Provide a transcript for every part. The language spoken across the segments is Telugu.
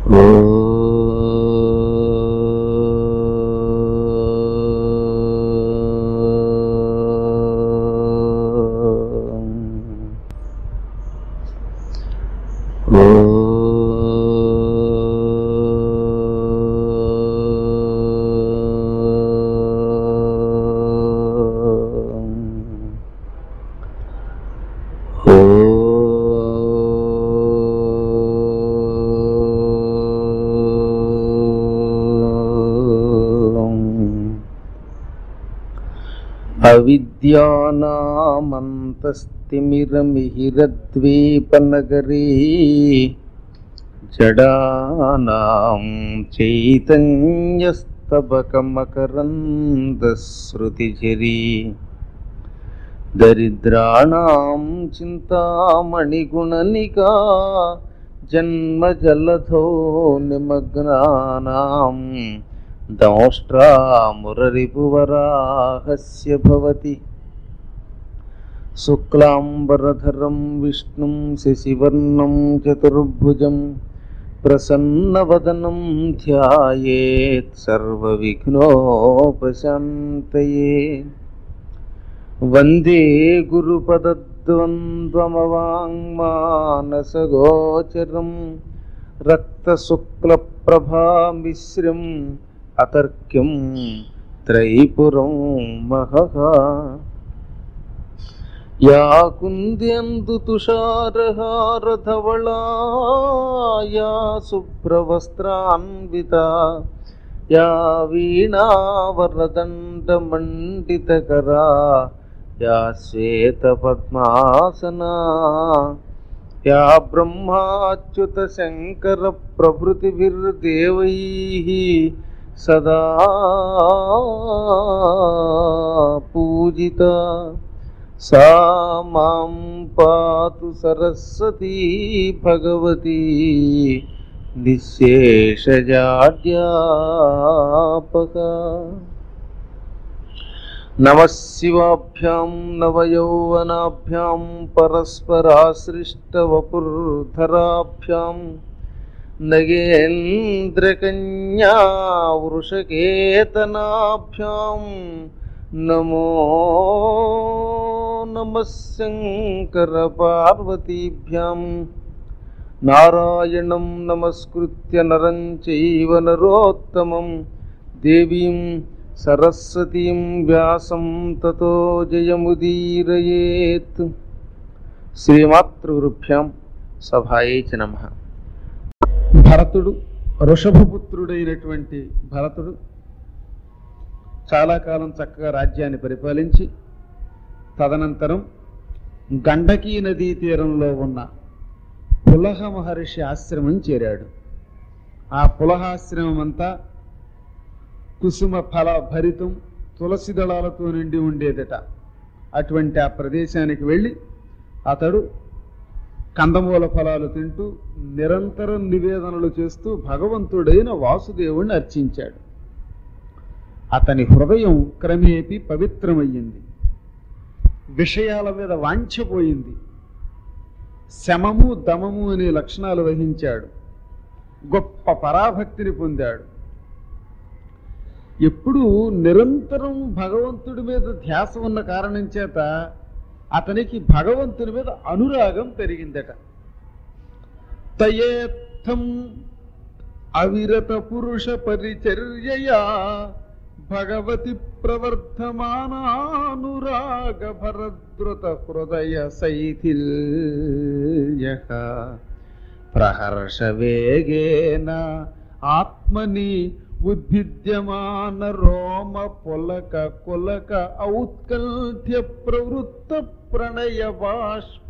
అవిద్యానామంతస్తిమిరమిహిరద్వీపనగరీ జడానాం చైతన్యస్తబకమకరందశ్రుతిఝరీ దరిద్రాణం చింతామణిగుణనికా జన్మజలధో నిమగ్నానాం దంష్ట్రామురరిపువరాహస్య భవతి శుక్లాంబరధరం విష్ణుం శశివర్ణం చతుర్భుజం ప్రసన్నవదనం ధ్యాయేత్ సర్వవిఘ్నోపశాంతయే వందే గురుపదద్వంద్వమవాङ्మానసగోచరం రక్తశుక్లప్రభామిశ్రం అతర్క్యం త్రైపురం మహః యా కుంద్యందు తుషారహారధవళాయా శుభ్రవస్త్రాన్విత యా వీణావరదండమండితకరా యా శ్వేతపద్మాసనా యా బ్రహ్మాచ్యుత శంకర ప్రభృతిభిర్దేవైः సదా పూజిత సా మాం పాతు సరస్వతీ భగవతి నిశేషజాడ్యాపక నమశివాభ్యాం నవయౌవనాభ్యాం పరస్పరాశ్రిష్టవపుర్ధరాభ్యాం నగేంద్రకన్యా వృషకేతనాభ్యాం నమో నమః శంకరపార్వతీభ్యాం నారాయణం నమస్కృత్య నరం చైవ నరోత్తమం దేవీం సరస్వతీం వ్యాసం తతో జయముదీరయేత్ శ్రీమాతృగురుభ్యాం సభాయే చ నమ భరతుడు ఋషభపుత్రుడైనటువంటి భరతుడు చాలా కాలం చక్కగా రాజ్యాన్ని పరిపాలించి తదనంతరం గండకీ నదీ తీరంలో ఉన్న పులహ మహర్షి ఆశ్రమం చేరాడు ఆ పులహాశ్రమం అంతా కుసుమ ఫల భరితం తులసి దళాలతో నిండి ఉండేదట అటువంటి ఆ ప్రదేశానికి వెళ్ళి అతడు కందమూల ఫలాలు తింటూ నిరంతరం నివేదనలు చేస్తూ భగవంతుడైన వాసుదేవుణ్ణి అర్చించాడు అతని హృదయం క్రమేపీ పవిత్రమయ్యింది విషయాల మీద వాంఛపోయింది శమము దమము అనే లక్షణాలు వహించాడు గొప్ప పరాభక్తిని పొందాడు ఎప్పుడు నిరంతరం భగవంతుడి మీద ధ్యాస ఉన్న కారణం చేత అతనికి భగవంతుని మీద అనురాగం పెరిగిందట తయేత్థం అవిరత పురుష పరిచర్యయా భగవతి ప్రవర్ధమానానురాగ భరద్రుత హృదయ శైథిల్య ప్రహర్ష వేగేన ఆత్మని ఉద్భిద్యమాన రోమ పులక కులక ఔత్కంఠ్య ప్రవృత్త ప్రణయ బాష్ప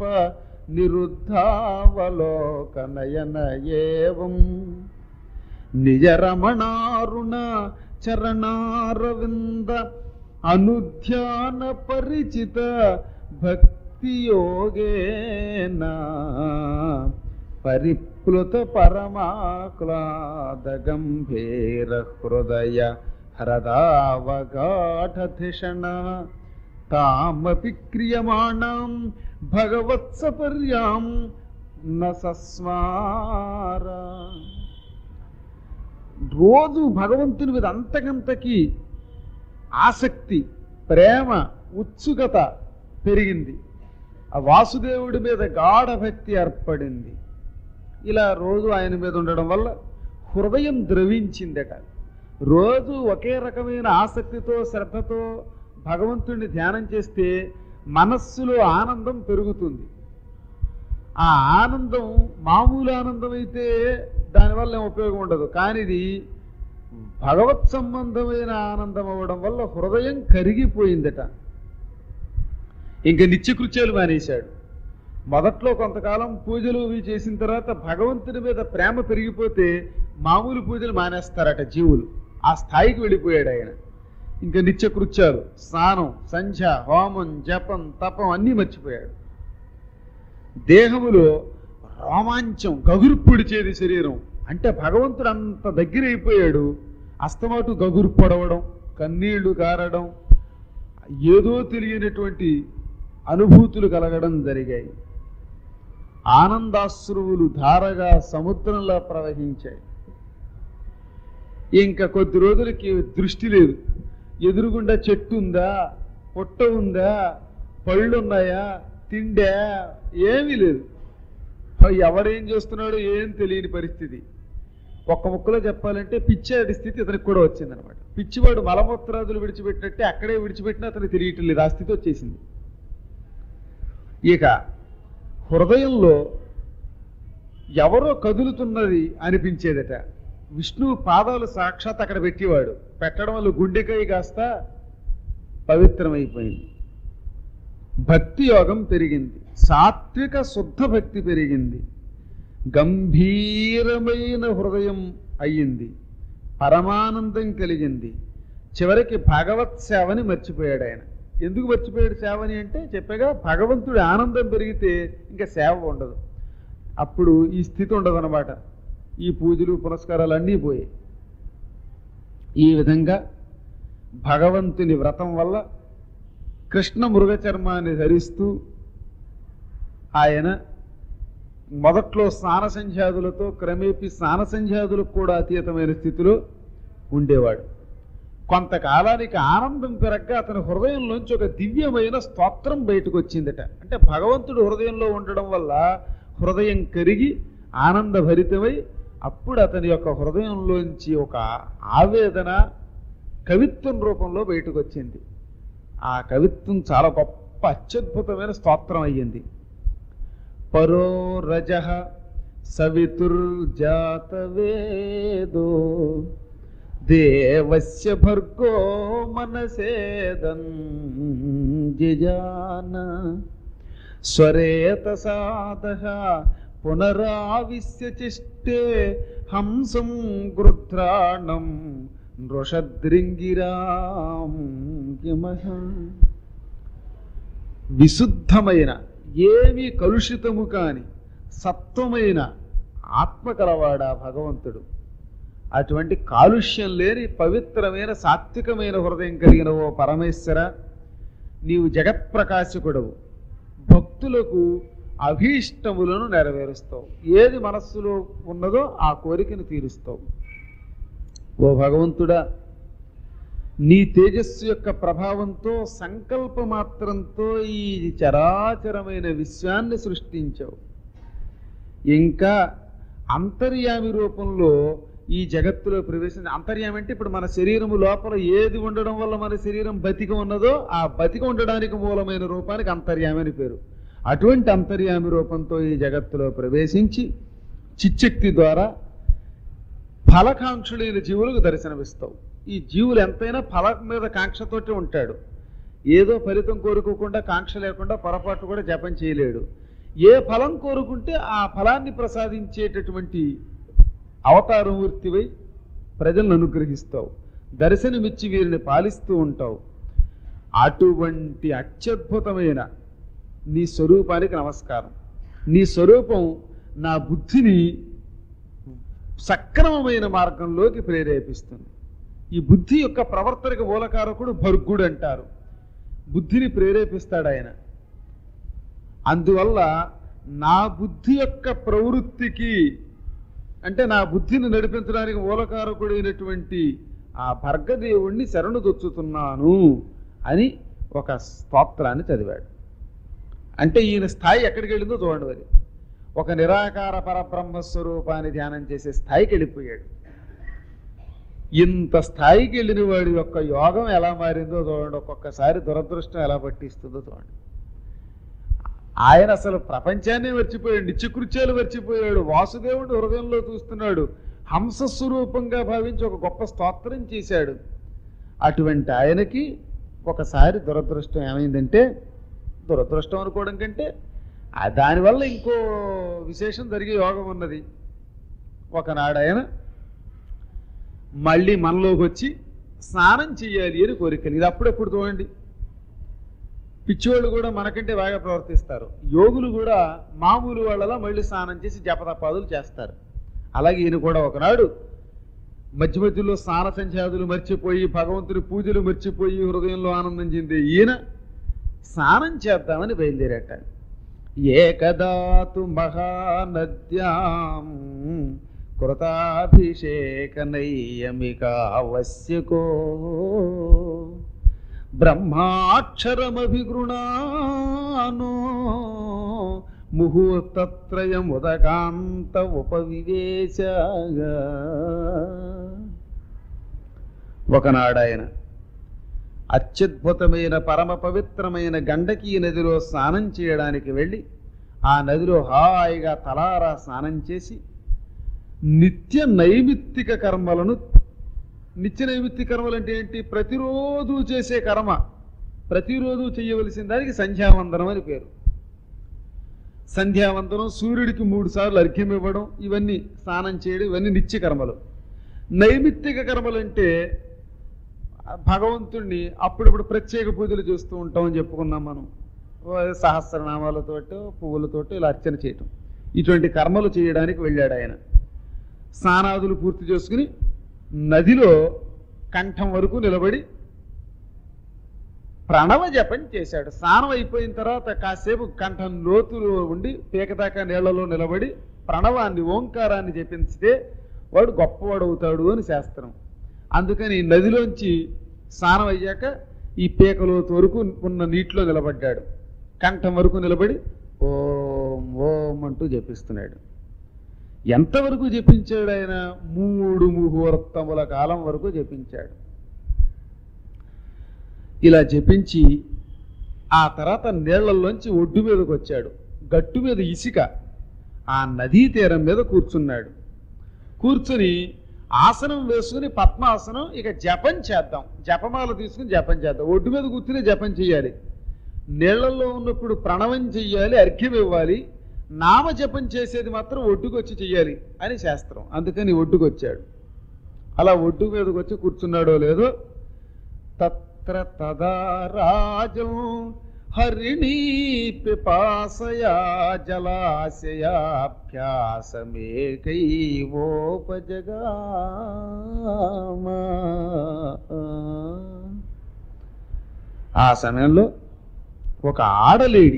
నిరుద్ధావలోకనయన ఏవం నిజ రమణారుణ చరణారవింద అనుధ్యాన పరిచిత భక్తి యోగేన పరిప్లుత పరమాక్లాద గంభీర హృదయ హరదావగాఢధిషణ తామపి క్రియమాణం భగవత్సపర్యాం న సస్మార రోజు భగవంతుని మీద అంతకంతకి ఆసక్తి ప్రేమ ఉత్సుకత పెరిగింది ఆ వాసుదేవుడి మీద గాఢ భక్తి ఏర్పడింది ఇలా రోజు ఆయన మీద ఉండడం వల్ల హృదయం ద్రవించిందట రోజు ఒకే రకమైన ఆసక్తితో శ్రద్ధతో భగవంతుడిని ధ్యానం చేస్తే మనస్సులో ఆనందం పెరుగుతుంది ఆ ఆనందం మామూలు ఆనందం అయితే దానివల్ల ఏం ఉపయోగం ఉండదు కానీ ఇది భగవత్ సంబంధమైన ఆనందం అవ్వడం వల్ల హృదయం కరిగిపోయిందట ఇంకా నిత్యకృత్యాలు మానేశాడు మొదట్లో కొంతకాలం పూజలు ఇవి చేసిన తర్వాత భగవంతుని మీద ప్రేమ పెరిగిపోతే మామూలు పూజలు మానేస్తారట జీవులు ఆ స్థాయికి వెళ్ళిపోయాడు ఆయన ఇంకా నిత్యకృత్యాలు స్నానం సంధ్య హోమం జపం తపం అన్నీ మర్చిపోయాడు దేహములో రోమాంచం గగుర్పుడిచేది శరీరం అంటే భగవంతుడు అంత దగ్గర అయిపోయాడు అస్తమాటు గగురు పొడవడం కన్నీళ్లు కారడం ఏదో తెలియనటువంటి అనుభూతులు కలగడం జరిగాయి ఆనందాశ్రువులు ధారగా సముద్రంలో ప్రవహించాయి ఇంకా కొద్ది రోజులకి దృష్టి లేదు ఎదురుగుండా చెట్టు ఉందా పొట్ట ఉందా పళ్ళు ఉన్నాయా తిండా ఏమీ లేదు ఎవరేం చేస్తున్నాడో ఏం తెలియని పరిస్థితి ఒక్క ముక్కలో చెప్పాలంటే పిచ్చాడి స్థితి అతనికి కూడా వచ్చిందనమాట పిచ్చివాడు మలమూత్రాదులు విడిచిపెట్టినట్టే అక్కడే విడిచిపెట్టినా అతనికి తెలియటం లేదు ఆ స్థితి వచ్చేసింది ఇక హృదయంలో ఎవరో కదులుతున్నది అనిపించేదట విష్ణువు పాదాలు సాక్షాత్ అక్కడ పెట్టేవాడు పెట్టడం వల్ల గుండెకాయ కాస్త పవిత్రమైపోయింది భక్తి యోగం పెరిగింది సాత్విక శుద్ధ భక్తి పెరిగింది గంభీరమైన హృదయం అయ్యింది పరమానందం కలిగింది చివరికి భగవత్ సేవని మర్చిపోయాడు ఆయన ఎందుకు మర్చిపోయాడు సేవని అంటే చెప్పగా భగవంతుడి ఆనందం పెరిగితే ఇంకా సేవ ఉండదు అప్పుడు ఈ స్థితి ఉండదన్నమాట ఈ పూజలు పురస్కారాలు అన్నీ పోయాయి ఈ విధంగా భగవంతుని వ్రతం వల్ల కృష్ణ మృగచర్మాన్ని ధరిస్తూ ఆయన మొదట్లో స్నాన సంధ్యాదులతో క్రమేపీ స్నాన సంధ్యాదులకు కూడా అతీతమైన స్థితిలో ఉండేవాడు కొంతకాలానికి ఆనందం పెరగ్గా అతని హృదయంలోంచి ఒక దివ్యమైన స్తోత్రం బయటకు వచ్చిందట అంటే భగవంతుడు హృదయంలో ఉండడం వల్ల హృదయం కరిగి ఆనందభరితమై అప్పుడు అతని యొక్క హృదయంలోంచి ఒక ఆవేదన కవిత్వం రూపంలో బయటకు వచ్చింది ఆ కవిత్వం చాలా గొప్ప అత్యద్భుతమైన స్తోత్రం అయ్యింది పరో రజ సవితుర్జాతవేదో దేవస్య భర్గో మనసేదన్ జిజాన స్వరేత సాధ పునరావిశ్య చిష్టే హంసం గృధ్రాణం నృషదృంగిరాం యమః విశుద్ధమైన ఏమీ కలుషితము కాని సత్వమైన ఆత్మ కలవాడా భగవంతుడు అటువంటి కాలుష్యం లేని పవిత్రమైన సాత్వికమైన హృదయం కలిగిన ఓ పరమేశ్వర నీవు జగత్ప్రకాశకుడవు భక్తులకు అభీష్టములను నెరవేరుస్తావు ఏది మనస్సులో ఉన్నదో ఆ కోరికను తీరుస్తావు ఓ భగవంతుడా నీ తేజస్సు యొక్క ప్రభావంతో సంకల్ప మాత్రంతో ఈ చరాచరమైన విశ్వాన్ని సృష్టించావు ఇంకా అంతర్యామి రూపంలో ఈ జగత్తులో ప్రవేశించి అంతర్యామి అంటే ఇప్పుడు మన శరీరము లోపల ఏది ఉండడం వల్ల మన శరీరం బతికి ఉన్నదో ఆ బతికి ఉండడానికి మూలమైన రూపానికి అంతర్యామి అని పేరు అటువంటి అంతర్యామి రూపంతో ఈ జగత్తులో ప్రవేశించి చిచ్చక్తి ద్వారా ఫలకాంక్షులైన జీవులకు దర్శనమిస్తావు ఈ జీవులు ఎంతైనా ఫలం మీద కాంక్షతోటి ఉంటాడు ఏదో ఫలితం కోరుకోకుండా కాంక్ష లేకుండా పొరపాటు కూడా జపం చేయలేడు ఏ ఫలం కోరుకుంటే ఆ ఫలాన్ని ప్రసాదించేటటువంటి అవతారమూర్తివై ప్రజలను అనుగ్రహిస్తావు దర్శనమిచ్చి వీరిని పాలిస్తూ ఉంటావు అటువంటి అత్యద్భుతమైన నీ స్వరూపానికి నమస్కారం నీ స్వరూపం నా బుద్ధిని సక్రమమైన మార్గంలోకి ప్రేరేపిస్తుంది ఈ బుద్ధి యొక్క ప్రవర్తనకు మూలకారకుడు భర్గుడు అంటారు బుద్ధిని ప్రేరేపిస్తాడు ఆయన అందువల్ల నా బుద్ధి యొక్క ప్రవృత్తికి అంటే నా బుద్ధిని నడిపించడానికి మూలకారకుడైనటువంటి ఆ భర్గదేవుణ్ణి శరణు దొచ్చుతున్నాను అని ఒక స్తోత్రాన్ని చదివాడు అంటే ఈయన స్థాయి ఎక్కడికి వెళ్ళిందో చూడండి మరి ఒక నిరాకార పరబ్రహ్మ స్వరూపాన్ని ధ్యానం చేసే స్థాయికి వెళ్ళిపోయాడు ఇంత స్థాయికి వెళ్ళిన వాడి యొక్క యోగం ఎలా మారిందో చూడండి ఒక్కొక్కసారి దురదృష్టం ఎలా పట్టిస్తుందో చూడండి ఆయన అసలు ప్రపంచాన్ని మర్చిపోయాడు నిత్యకృత్యాలు మర్చిపోయాడు వాసుదేవుడు హృదయంలో చూస్తున్నాడు హంస స్వరూపంగా భావించి ఒక గొప్ప స్తోత్రం చేశాడు అటువంటి ఆయనకి ఒకసారి దురదృష్టం ఏమైందంటే దురదృష్టం అనుకోవడం కంటే ఆ దానివల్ల ఇంకో విశేషం జరిగే యోగం ఉన్నది ఒకనాడు ఆయన మళ్ళీ మనలోకి వచ్చి స్నానం చేయాలి అని కోరికలు ఇది అప్పుడెప్పుడు చూడండి పిచ్చివాళ్ళు కూడా మనకంటే బాగా ప్రవర్తిస్తారు యోగులు కూడా మామూలు వాళ్ళలా మళ్ళీ స్నానం చేసి జపతపాదులు చేస్తారు అలాగే ఈయన కూడా ఒకనాడు మధ్య మధ్యలో స్నాన సంధ్యాదులు మర్చిపోయి భగవంతుని పూజలు మర్చిపోయి హృదయంలో ఆనందం చెందే ఈయన స్నానం చేద్దామని బయలుదేరాట ఏకదాతు మహానద్యాం కృతాభిషేక నైయమికావశ్యకో బ్రహ్మాక్షరమభిగృణానో ముహూర్తత్రయముదకాంత ఉపవివేశగా ఒకనాడాయన అత్యద్భుతమైన పరమ పవిత్రమైన గండకీ నదిలో స్నానం చేయడానికి వెళ్ళి ఆ నదిలో హాయిగా తలారా స్నానం చేసి నిత్య నైమిత్తిక కర్మలను నిత్య నైమిత్తిక కర్మలు అంటే ఏంటి ప్రతిరోజు చేసే కర్మ ప్రతిరోజు చేయవలసిన దానికి సంధ్యావందనం అని పేరు సంధ్యావందనం సూర్యుడికి మూడు సార్లు అర్ఘ్యం ఇవ్వడం ఇవన్నీ స్నానం చేయడం ఇవన్నీ నిత్య కర్మలు నైమిత్తిక కర్మలు అంటే భగవంతుణ్ణి అప్పుడప్పుడు ప్రత్యేక పూజలు చేస్తూ ఉంటామని చెప్పుకున్నాం మనం ఓ సహస్రనామాలతోటో పువ్వులతోటో ఇలా అర్చన చేయటం ఇటువంటి కర్మలు చేయడానికి వెళ్ళాడు ఆయన స్నానాదులు పూర్తి చేసుకుని నదిలో కంఠం వరకు నిలబడి ప్రణవ జపం చేశాడు స్నానం అయిపోయిన తర్వాత కాసేపు కంఠం లోతులో ఉండి పీకదాకా నీళ్లలో నిలబడి ప్రణవాన్ని ఓంకారాన్ని జపించితే వాడు గొప్పవాడు అవుతాడు అని శాస్త్రం అందుకని నదిలోంచి స్నానం అయ్యాక ఈ పీకలోతు వరకు ఉన్న నీటిలో నిలబడ్డాడు కంఠం వరకు నిలబడి ఓం ఓం అంటూ జపిస్తున్నాడు ఎంతవరకు జపించాడు ఆయన మూడు ముహూర్తముల కాలం వరకు జపించాడు ఇలా జపించి ఆ తర్వాత నీళ్లలోంచి ఒడ్డు మీదకి వచ్చాడు గట్టు మీద ఇసుక ఆ నదీ తీరం మీద కూర్చున్నాడు కూర్చుని ఆసనం వేసుకుని పద్మాసనం ఇక జపం చేద్దాం జపమాల తీసుకుని జపం చేద్దాం ఒడ్డు మీద కూర్చుని జపం చేయాలి నీళ్లలో ఉన్నప్పుడు ప్రణవం చెయ్యాలి అర్ఘ్యం ఇవ్వాలి నామ జపం చేసేది మాత్రం ఒడ్డుకు వచ్చి చెయ్యాలి అని శాస్త్రం అందుకని ఒడ్డుకు వచ్చాడు అలా ఒడ్డు మీదకి వచ్చి కూర్చున్నాడో లేదో తత్ర తదా రాజం హరిణీ పిపాసయా జలాశయాభ్యాసమేకైవోపజగామా ఆ సమయంలో ఒక ఆడలేడి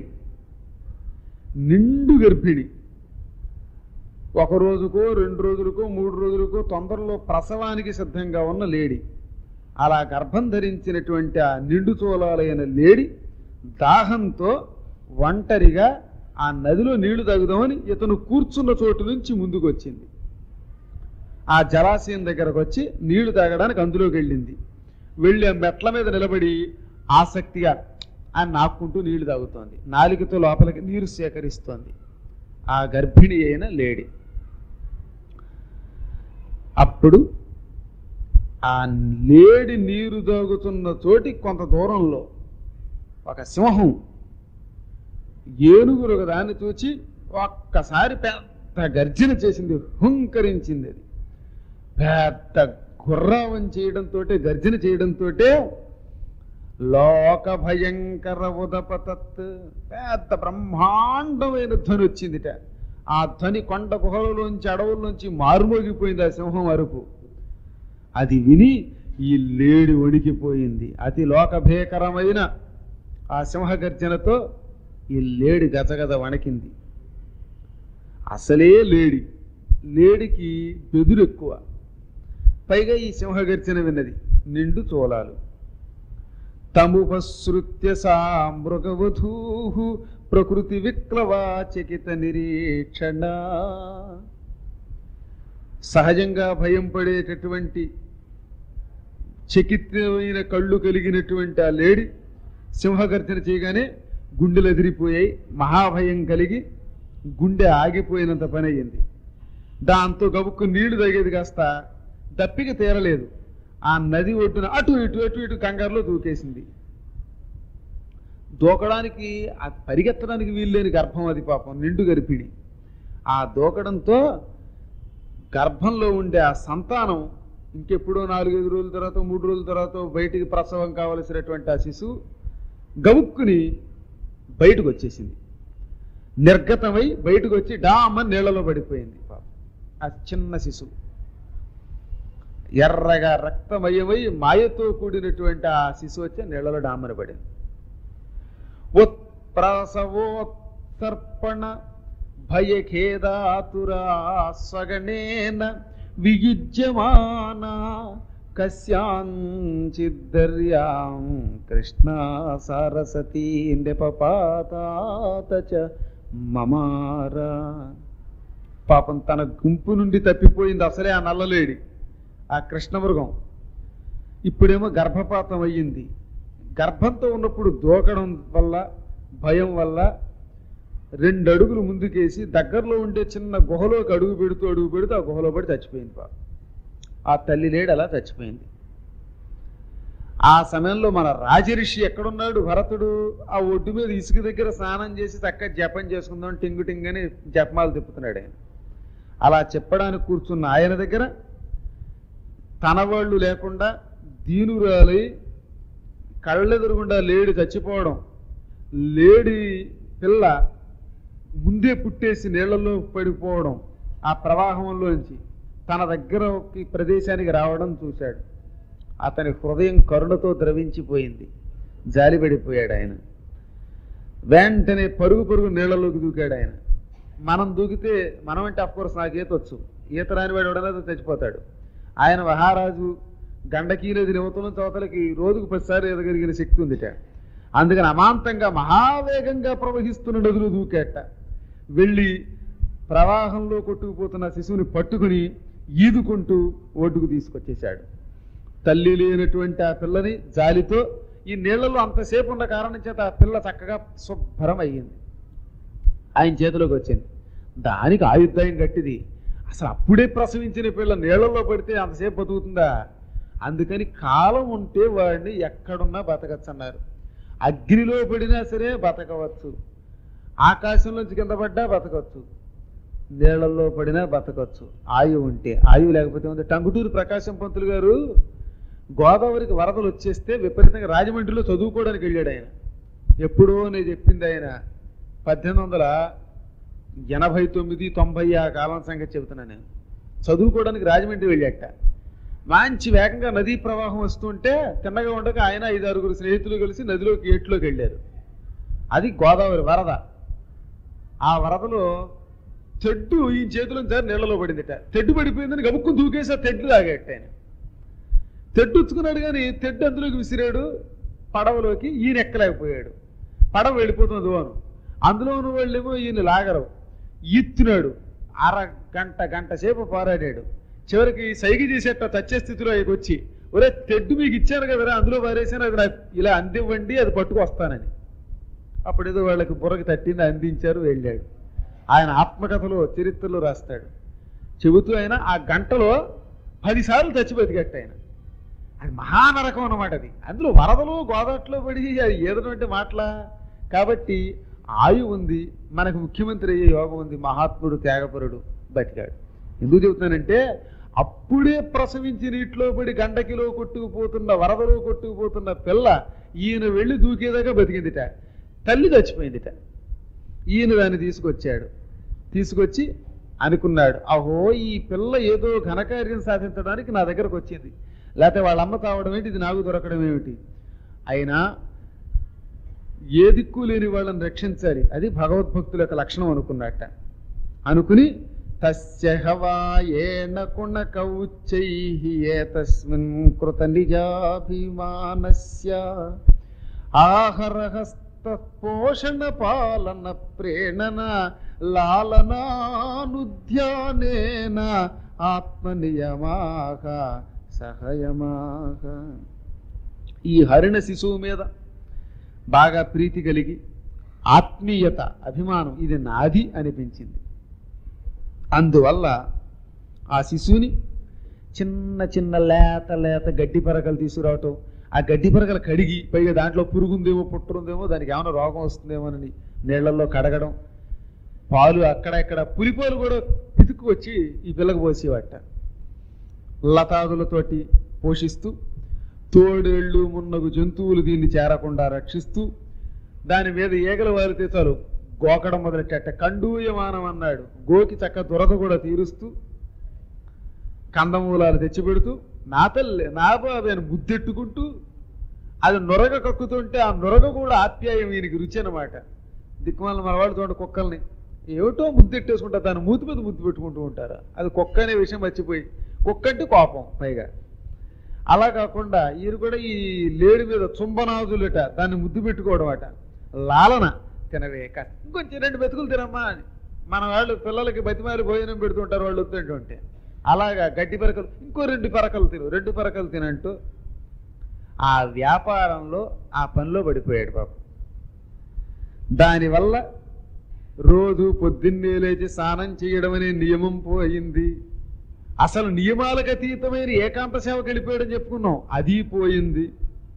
నిండు గర్భిణి ఒక రోజుకో రెండు రోజులకో మూడు రోజులకో తొందరలో ప్రసవానికి సిద్ధంగా ఉన్న లేడి అలా గర్భం ధరించినటువంటి ఆ నిండు చోళాలైన లేడి దాహంతో ఒంటరిగా ఆ నదిలో నీళ్లు తాగుదామని ఇతను కూర్చున్న చోటు నుంచి ముందుకు వచ్చింది ఆ జలాశయం దగ్గరకు వచ్చి నీళ్లు తాగడానికి అందులోకి వెళ్ళింది వెళ్ళి ఆ మెట్ల మీద నిలబడి ఆసక్తిగా ఆయన నాక్కుంటూ నీళ్లు తాగుతోంది నాలుగుతో లోపలికి నీరు సేకరిస్తోంది ఆ గర్భిణి అయిన లేడి అప్పుడు ఆ లేడి నీరు తాగుతున్న చోటి కొంత దూరంలో ఒక సింహం ఏనుగులు ఒక దాన్ని చూచి ఒక్కసారి పెద్ద గర్జన చేసింది హుంకరించింది అది పెద్ద గుర్రావం చేయడంతో గర్జన చేయడంతో లోక భయంకర ఉదపతత్ పెద్ద బ్రహ్మాండమైన ధ్వని వచ్చిందిట ఆ ధ్వని కొండ గుహలలోంచి అడవుల్లోంచి మారుమోగిపోయింది ఆ సింహం అరుపు అది విని ఈ లేడి వణికిపోయింది అతి లోక భీకరమైన ఆ సింహ గర్జనతో ఈ లేడి గజగజ వణికింది అసలే లేడి లేడికి బెదురు ఎక్కువ పైగా ఈ సింహగర్జన విన్నది నిండు చోళాలు తముపసృత్య సా మృగవధూ ప్రకృతి విక్లవాచకిత నిరీక్షణ సహజంగా భయం పడేటటువంటి చకిత్రమైన కళ్ళు కలిగినటువంటి ఆ లేడి సింహగర్జన చేయగానే గుండెలు ఎదిరిపోయాయి మహాభయం కలిగి గుండె ఆగిపోయినంత పని అయ్యింది దాంతో గబుక్కు నీళ్లు తగేది కాస్త దప్పిక తీరలేదు ఆ నది ఒడ్డున అటు ఇటు అటు ఇటు కంగారులో దూకేసింది దూకడానికి ఆ పరిగెత్తడానికి వీల్లేని గర్భం అది పాపం నిండు గర్భిణి ఆ దూకడంతో గర్భంలో ఉండే ఆ సంతానం ఇంకెప్పుడో నాలుగైదు రోజుల తర్వాత మూడు రోజుల తర్వాత బయటికి ప్రసవం కావలసినటువంటి ఆ శిశువు గవుక్కుని బయటకు వచ్చేసింది నిర్గతమై బయటకు వచ్చి డామని నీళ్లలో పడిపోయింది పాపం ఆ చిన్న శిశువు ఎర్రగా రక్తమయమై మాయతో కూడినటువంటి ఆ శిశువు వచ్చి నీళ్లలో డామని పడింది ఉత్ప్రసవోత్సర్పణ భయఖేదాతురా స్వగణేన వియుజ్యమానా కస్యాంచిద్దర్యాం కృష్ణ సరస్వతీ నృపపాతాత చ మమారా పాపం తన గుంపు నుండి తప్పిపోయింది అసలే ఆ నల్లలేడి ఆ కృష్ణమృగం ఇప్పుడేమో గర్భపాతం అయ్యింది గర్భంతో ఉన్నప్పుడు దూకడం వల్ల భయం వల్ల రెండు అడుగులు ముందుకేసి దగ్గరలో ఉండే చిన్న గుహలోకి అడుగు పెడుతూ అడుగు పెడుతూ ఆ గుహలో పడి చచ్చిపోయింది పాపం ఆ తల్లి లేడు అలా చచ్చిపోయింది ఆ సమయంలో మన రాజరిషి ఎక్కడున్నాడు భరతుడు ఆ ఒడ్డు మీద ఇసుక దగ్గర స్నానం చేసి చక్కగా జపం చేసుకుందాం టింగు టింగ్ అని జపమాలు తిప్పుతున్నాడు ఆయన అలా చెప్పడానికి కూర్చున్న ఆయన దగ్గర తన వాళ్ళు లేకుండా దీనురాలి కళ్ళెదురుగుండా లేడి చచ్చిపోవడం లేడి పిల్ల ముందే పుట్టేసి నీళ్లలో పడిపోవడం ఆ ప్రవాహంలోంచి తన దగ్గరకి ప్రదేశానికి రావడం చూశాడు అతని హృదయం కరుణతో ద్రవించిపోయింది జాలిపడిపోయాడు ఆయన వెంటనే పరుగు పరుగు నీళ్లలోకి దూకాడు ఆయన మనం దూకితే మనం అంటే అఫ్కోర్స్ నాకు ఈత వచ్చు ఈత రాని వాడు ఎవడన్నా చచ్చిపోతాడు ఆయన మహారాజు గండకీ నది నివతలం చోతలకి రోజుకు పదిసారి ఎదగలిగిన శక్తి ఉందిట అందుకని అమాంతంగా మహావేగంగా ప్రవహిస్తున్న నదులు దూకేట వెళ్ళి ప్రవాహంలో కొట్టుకుపోతున్న శిశువుని పట్టుకుని ఈదుకుంటూ ఒడ్డుకు తీసుకొచ్చేశాడు తల్లి లేనటువంటి ఆ పిల్లని జాలితో ఈ నీళ్లలో అంతసేపు ఉన్న కారణం చేత ఆ పిల్ల చక్కగా శుభ్రం అయ్యింది ఆయన చేతిలోకి వచ్చింది దానికి ఆయుర్దాయం గట్టిది అసలు అప్పుడే ప్రసవించిన పిల్ల నీళ్లలో పడితే అంతసేపు బతుకుతుందా అందుకని కాలం ఉంటే వాడిని ఎక్కడున్నా బతకచ్చు అన్నారు అగ్నిలో పడినా సరే బతకవచ్చు ఆకాశంలోంచి కింద పడ్డా బతకవచ్చు నీళ్లలో పడినా బతకవచ్చు ఆయువు ఉంటే ఆయువు లేకపోతే ఉంది టంగుటూరు ప్రకాశం పంతులు గారు గోదావరికి వరదలు వచ్చేస్తే విపరీతంగా రాజమండ్రిలో చదువుకోవడానికి వెళ్ళాడు ఆయన ఎప్పుడో నేను చెప్పింది ఆయన పద్దెనిమిది వందల ఎనభై తొమ్మిది తొంభై ఆ కాలం సంగతి చెబుతున్నాను నేను చదువుకోవడానికి రాజమండ్రి వెళ్ళాట మంచి వేగంగా నదీ ప్రవాహం వస్తుంటే తిన్నగా ఉండక ఆయన ఐదు ఆరుగురు స్నేహితులు కలిసి నదిలోకి ఏట్లోకి వెళ్ళారు అది గోదావరి వరద ఆ వరదలో తెడ్డు ఈ చేతిలో సార్ నీళ్ళలో పడిందిట తెడ్డు పడిపోయిందని గబుక్కు దూకేసి ఆ తెడ్డు తాగేట ఆయన తెడ్డు ఉచ్చుకున్నాడు కానీ తెడ్డు అందులోకి విసిరాడు పడవలోకి ఈయన ఎక్కలేకపోయాడు పడవ వెళ్ళిపోతుంది దోను అందులో ఉన్న వాళ్ళేమో ఈయన లాగరు ఈత్తున్నాడు అర గంట గంట సేపు పోరాడాడు చివరికి సైకి చేసేట చచ్చే స్థితిలో ఆయనకు వచ్చి ఒరే తెడ్డు మీకు ఇచ్చాను కదరా అందులో పారేసాను అది నాకు ఇలా అందివ్వండి అది పట్టుకొస్తానని అప్పుడు ఏదో వాళ్ళకి బుర్రకి తట్టింది అందించారు వెళ్ళాడు ఆయన ఆత్మకథలో చరిత్రలో రాస్తాడు చెబుతూ ఆయన ఆ గంటలో పదిసార్లు చచ్చి బతికట్టు ఆయన అది మహానరకం అన్నమాట అది అందులో వరదలు గోదాట్లో పడి అది ఏదటువంటి మాటలా కాబట్టి ఆయు ఉంది మనకు ముఖ్యమంత్రి అయ్యే యోగం ఉంది మహాత్ముడు త్యాగపరుడు బతికాడు ఎందుకు చెబుతానంటే అప్పుడే ప్రసవించి నీటిలో పడి గండకిలో కొట్టుకుపోతున్న వరదలో కొట్టుకుపోతున్న పిల్ల ఈయన వెళ్ళి దూకేదాకా బతికిందిట తల్లి చచ్చిపోయిందిట ఈయన దాన్ని తీసుకొచ్చాడు తీసుకొచ్చి అనుకున్నాడు అహో ఈ పిల్ల ఏదో ఘనకార్యం సాధించడానికి నా దగ్గరకు వచ్చింది లేకపోతే వాళ్ళ అమ్మ తావడం ఏంటి ఇది నాకు దొరకడం ఏమిటి అయినా ఏ దిక్కు లేని వాళ్ళని రక్షించాలి అది భగవద్భక్తుల యొక్క లక్షణం అనుకున్నట్ట అనుకుని తస్య హవాయేన కుణకౌచ్చైః ఏతస్మిన్ కృత నిజాభిమానస్య ఆహరహస్త పోషణ పాలన ప్రేణన లాలనానుధ్యానేన ఆత్మనియమాక సహయమాక ఈ హరిణ శిశువు మీద బాగా ప్రీతి కలిగి ఆత్మీయత అభిమానం ఇది నాది అనిపించింది అందువల్ల ఆ శిశువుని చిన్న చిన్న లేత లేత గడ్డి పరకలు తీసుకురావటం ఆ గడ్డి పరకలు కడిగి పైగా దాంట్లో పురుగుందేమో పుట్టరుందేమో దానికి ఏమైనా రోగం వస్తుందేమోనని నీళ్లలో కడగడం పాలు అక్కడక్కడ పులిపాలు కూడా పితుకు వచ్చి ఈ పిల్లకు పోసేవాట లతాదులతోటి పోషిస్తూ తోడేళ్ళు మున్నగు జంతువులు దీన్ని చేరకుండా రక్షిస్తూ దాని మీద ఈగలు వారితే చాలు గోకడం మొదలెట్ట కండూయమానం అన్నాడు గోకి చక్క దురద కూడా తీరుస్తూ కందమూలాలు తెచ్చిపెడుతూ నా తల్లి నా బాబు అని ముద్దెట్టుకుంటూ అది నొరగ కక్కుతుంటే ఆ నొరగ కూడా ఆప్యాయం ఈయనకి రుచి అనమాట దిక్కుమాల మన వాళ్ళు చూడండి కుక్కల్ని ఏమిటో ముద్దెట్టేసుకుంటా దాని మూతి మీద ముద్దు పెట్టుకుంటూ ఉంటారు అది కుక్క అనే విషయం మర్చిపోయి కుక్క అంటే కోపం పైగా అలా కాకుండా ఈయన కూడా ఈ లేడి మీద చుంబనాదులట దాన్ని ముద్దు పెట్టుకోవడం అట లాలన తినవే కా- ఇంకొంచెం రెండు బతుకులు తినమ్మా అని మన వాళ్ళు పిల్లలకి బతిమాలి భోజనం పెడుతుంటారు వాళ్ళు వద్దంటుంటే అలాగా గడ్డి పరకలు ఇంకో రెండు పరకలు తిను రెండు పరకలు తినంటూ ఆ వ్యాపారంలో ఆ పనిలో పడిపోయాడు పాపం దానివల్ల రోజు పొద్దున్నే లేచి స్నానం చేయడం అనే నియమం పోయింది అసలు నియమాలకు అతీతమైన ఏకాంత సేవకి వెళ్ళిపోయాడని చెప్పుకున్నాం అది పోయింది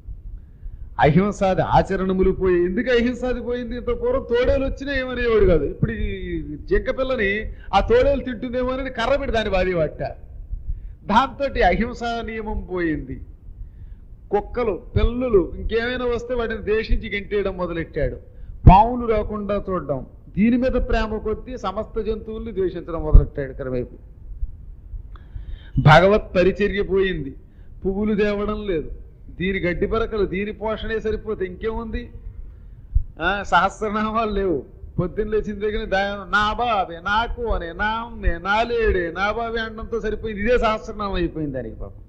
అహింసాది ఆచరణములు పోయి ఎందుకు అహింసాది పోయింది ఇంత పూర్వం తోడేలు వచ్చినా ఏమనేవాడు కాదు ఇప్పుడు ఈ జింక పిల్లని ఆ తోడేలు తింటుందేమో అని కర్ర పెట్టి దాన్ని బాధేవాట దాంతో అహింసా నియమం పోయింది కుక్కలు పిల్లులు ఇంకేమైనా వస్తే వాటిని దేశించి గెంటేయడం మొదలెట్టాడు పాములు రాకుండా చూడడం దీని మీద ప్రేమ కొద్దీ సమస్త జంతువుల్ని ద్వేషించడం మొదలెట్టాడు కరవైపు భగవత్ పరిచర్య పోయింది పువ్వులు తేవడం లేదు దీని గడ్డి పరకలు దీని పోషణే సరిపోతే ఇంకేముంది ఆ, సహస్రనామాలు లేవు పొద్దున్న లేచిన దగ్గర దా- నా బాబే నాకు అనే నా అమ్మే నా లేడే నా బాబే అనడంతో సరిపోయింది ఇదే సహస్రనామం అయిపోయింది దానికి పాపం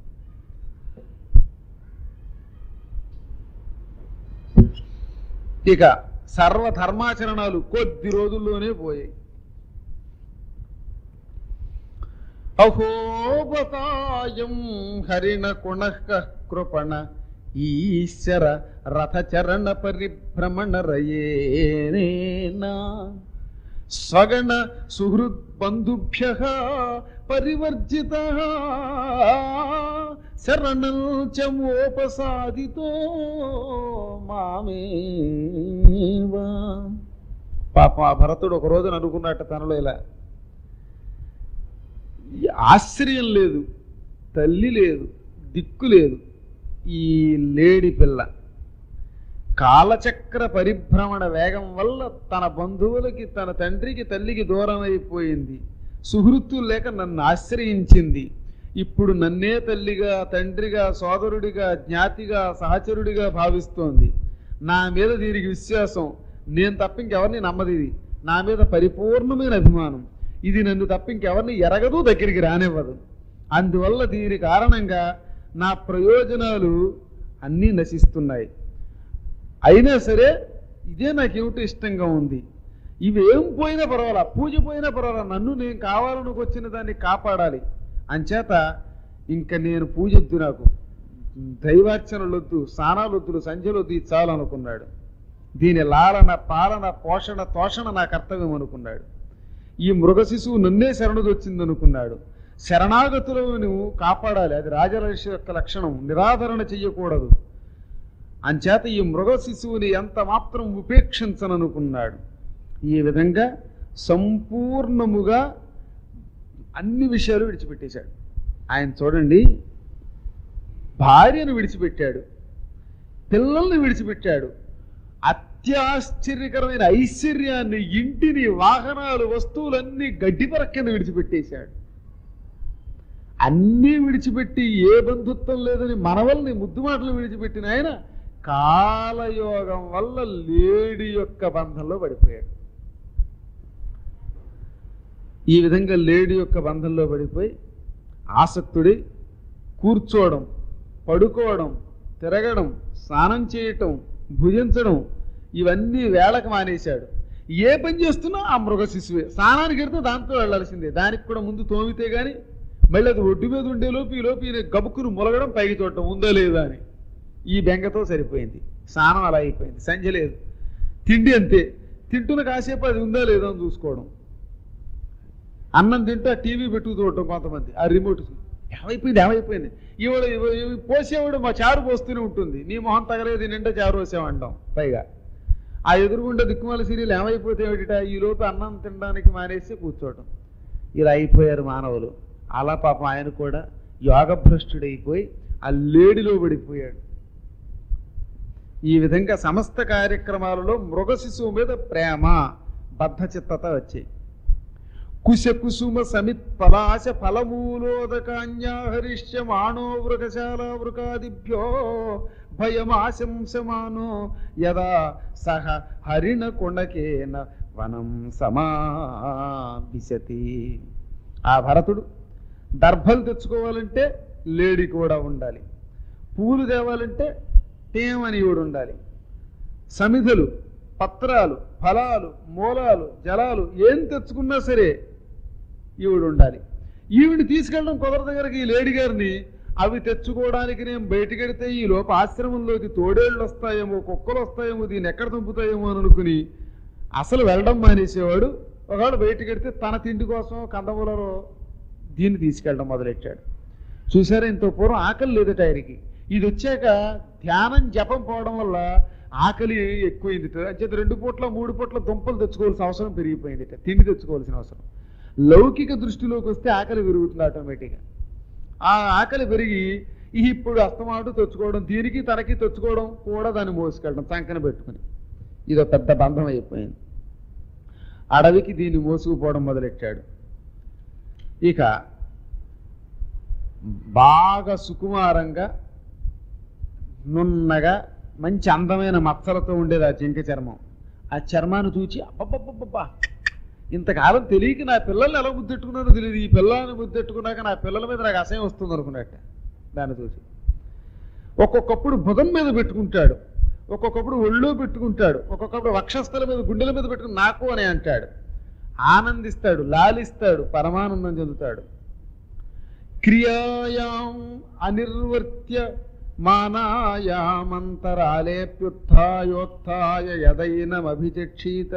ఇక సర్వధర్మాచరణాలు కొద్ది రోజుల్లోనే పోయాయి అహోబతాయం హరిణ కుణః కృపణ ఈశ్వర రథచరణ పరిభ్రమణ రయేనా స్వగణ సుహృద్ బంధుభ్య పరివర్జిత శరణం చమోపసాదితో మామేవా పాపం ఆ భరతుడు ఒక రోజున అనుకున్నట్టు తనలో ఇలా ఈ ఆశ్చర్యం లేదు తల్లి లేదు దిక్కు లేదు ఈ లేడి పిల్ల కాలచక్ర పరిభ్రమణ వేగం వల్ల తన బంధువులకి తన తండ్రికి తల్లికి దూరం అయిపోయింది సుహృత్తులు లేక నన్ను ఆశ్రయించింది ఇప్పుడు నన్నే తల్లిగా తండ్రిగా సోదరుడిగా జ్ఞాతిగా సహచరుడిగా భావిస్తోంది నా మీద దీనికి విశ్వాసం నేను తప్ప ఇంకెవరిని నమ్మది ఇది నా మీద పరిపూర్ణమైన అభిమానం ఇది నన్ను తప్ప ఇంకెవరిని ఎరగదు దగ్గరికి రానివ్వదు అందువల్ల దీని కారణంగా నా ప్రయోజనాలు అన్నీ నశిస్తున్నాయి అయినా సరే ఇదే నాకేమిటో ఇష్టంగా ఉంది ఇవేం పోయినా పర్వాలా పూజ పోయినా పర్వాలా నన్ను నేను కావాలనుకు వచ్చిన దాన్ని కాపాడాలి అంచేత ఇంక నేను పూజొద్దు నాకు దైవార్చనలొద్దు స్నానాలొద్దులు సంధ్యలొద్దు ఇది చాలు అనుకున్నాడు దీని లాలన పాలన పోషణ తోషణ నా కర్తవ్యం అనుకున్నాడు ఈ మృగ శిశువు నన్నే శరణుదొచ్చింది అనుకున్నాడు శరణాగతులను కాపాడాలి అది రాజరహస్య యొక్క లక్షణం నిరాధరణ చెయ్యకూడదు అంచేత ఈ మృగ శిశువుని ఎంత మాత్రం ఉపేక్షించననుకున్నాడు ఈ విధంగా సంపూర్ణముగా అన్ని విషయాలు విడిచిపెట్టేశాడు ఆయన చూడండి భార్యను విడిచిపెట్టాడు పిల్లల్ని విడిచిపెట్టాడు అత్యాశ్చర్యకరమైన ఐశ్వర్యాన్ని ఇంటిని వాహనాలు వస్తువులన్నీ గడ్డి పరక్కన విడిచిపెట్టేశాడు అన్నీ విడిచిపెట్టి ఏ బంధుత్వం లేదని మనవల్ని ముద్దు మాటలు విడిచిపెట్టిన ఆయన కాలయోగం వల్ల లేడి యొక్క బంధంలో పడిపోయాడు ఈ విధంగా లేడీ యొక్క బంధంలో పడిపోయి ఆసక్తుడి కూర్చోవడం పడుకోవడం తిరగడం స్నానం చేయటం భుజించడం ఇవన్నీ వేళకు మానేశాడు ఏ పని చేస్తున్నా ఆ మృగ శిశువే స్నానానికి వెళ్తే దాంతో వెళ్ళాల్సిందే దానికి కూడా ముందు తోమితే గాని మళ్ళీ అది ఒడ్డు మీద ఉండే లోపు ఈ లోపు ఈయన గబుక్కును మొలగడం పైకి చూడటం ఉందా లేదా అని ఈ బెంగతో సరిపోయింది స్నానం అలా అయిపోయింది సంధ్య లేదు తిండి అంతే తింటున్న కాసేపు అది ఉందా లేదా అని చూసుకోవడం అన్నం తింటూ ఆ టీవీ పెట్టుకు చూడటం కొంతమంది ఆ రిమోట్ ఏమైపోయింది ఏమైపోయింది ఇవాడు ఇవ- ఇవి పోసేవాడు మా చారు పోస్తూనే ఉంటుంది నీ మొహం తగలేదు నిండా చారు పోసామంటాం పైగా ఆ ఎదురుగుండా దిక్కుమాల సీరియల్ ఏమైపోతే ఏమిటిట ఈ లోపు అన్నం తినడానికి మానేసి కూర్చోవటం ఇలా అయిపోయారు మానవులు అలా పాపం ఆయన కూడా యోగభ్రష్టుడైపోయి ఆ లేడిలో పడిపోయాడు ఈ విధంగా సమస్త కార్యక్రమాలలో మృగ శిశువు మీద ప్రేమ బద్ధచిత్తత వచ్చాయి కుశ కుసుమ సమిత్ పలాశ ఫలమూలోదకాన్యాహరిష్య మానో వృగశాల వృకాదిభ్యో భయమాశంసమానో యదా సహ హరిణ కొణకేన వనం సమావిశతి ఆ భరతుడు దర్భలు తెచ్చుకోవాలంటే లేడి కూడా ఉండాలి పూలు తేవాలంటే టేమని ఈవిడ ఉండాలి సమిధులు పత్రాలు ఫలాలు మూలాలు జలాలు ఏం తెచ్చుకున్నా సరే ఈవిడ ఉండాలి ఈవిడ తీసుకెళ్ళడం కుదరదు దగ్గరికి ఈ లేడీ గారిని అవి తెచ్చుకోవడానికి నేను బయటకెడితే ఈ లోపు ఆశ్రమంలోకి తోడేళ్ళు వస్తాయేమో కుక్కలు వస్తాయేమో దీన్ని ఎక్కడ చంపుతాయేమో అని అనుకుని అసలు వెళ్ళడం మానేసేవాడు ఒకవేళ బయటకెడితే తన తిండి కోసం కందమూలలో దీన్ని తీసుకెళ్ళడం మొదలెట్టాడు చూసారా ఇంత పూర్వం ఆకలి లేదట ఆయనకి ఇది వచ్చాక ధ్యానం జపం పోవడం వల్ల ఆకలి ఎక్కువైంది అంచేత రెండు పూట్ల మూడు పూట్ల దుంపలు తెచ్చుకోవాల్సిన అవసరం పెరిగిపోయింది తిండి తెచ్చుకోవాల్సిన అవసరం లౌకిక దృష్టిలోకి వస్తే ఆకలి పెరుగుతుంది ఆటోమేటిక్గా ఆ ఆకలి పెరిగి ఈ ఇప్పుడు అస్తమాటు తెచ్చుకోవడం దీనికి తనకి తెచ్చుకోవడం కూడా దాన్ని మోసుకెళ్ళడం చంకన పెట్టుకుని ఇదో పెద్ద బంధం అయిపోయింది అడవికి దీన్ని మోసుకుపోవడం మొదలెట్టాడు ఇక బాగా సుకుమారంగా నున్నగా మంచి అందమైన మచ్చలతో ఉండేది ఆ జింక చర్మం ఆ చర్మాన్ని చూచి అబ్బబ్బబ్బబ్బా ఇంతకాలం తెలియక నా పిల్లల్ని ఎలా ముద్దెట్టుకున్నానో తెలియదు ఈ పిల్లల్ని ముద్దెట్టుకున్నాక నా పిల్లల మీద నాకు అసహ్యం వస్తుంది అనుకున్నట్ట దాన్ని చూసి ఒక్కొక్కప్పుడు భుజం మీద పెట్టుకుంటాడు ఒక్కొక్కప్పుడు ఒళ్ళో పెట్టుకుంటాడు ఒక్కొక్కప్పుడు వక్షస్థల మీద గుండెల మీద పెట్టుకుని నాకు అని అంటాడు ఆనందిస్తాడు లాలిస్తాడు పరమానందం చెందుతాడు క్రియాయాం అనిర్వర్త్య మానాయామంతరాలేప్యుత్థాయోత్థాయ యదైనమభిచక్షీత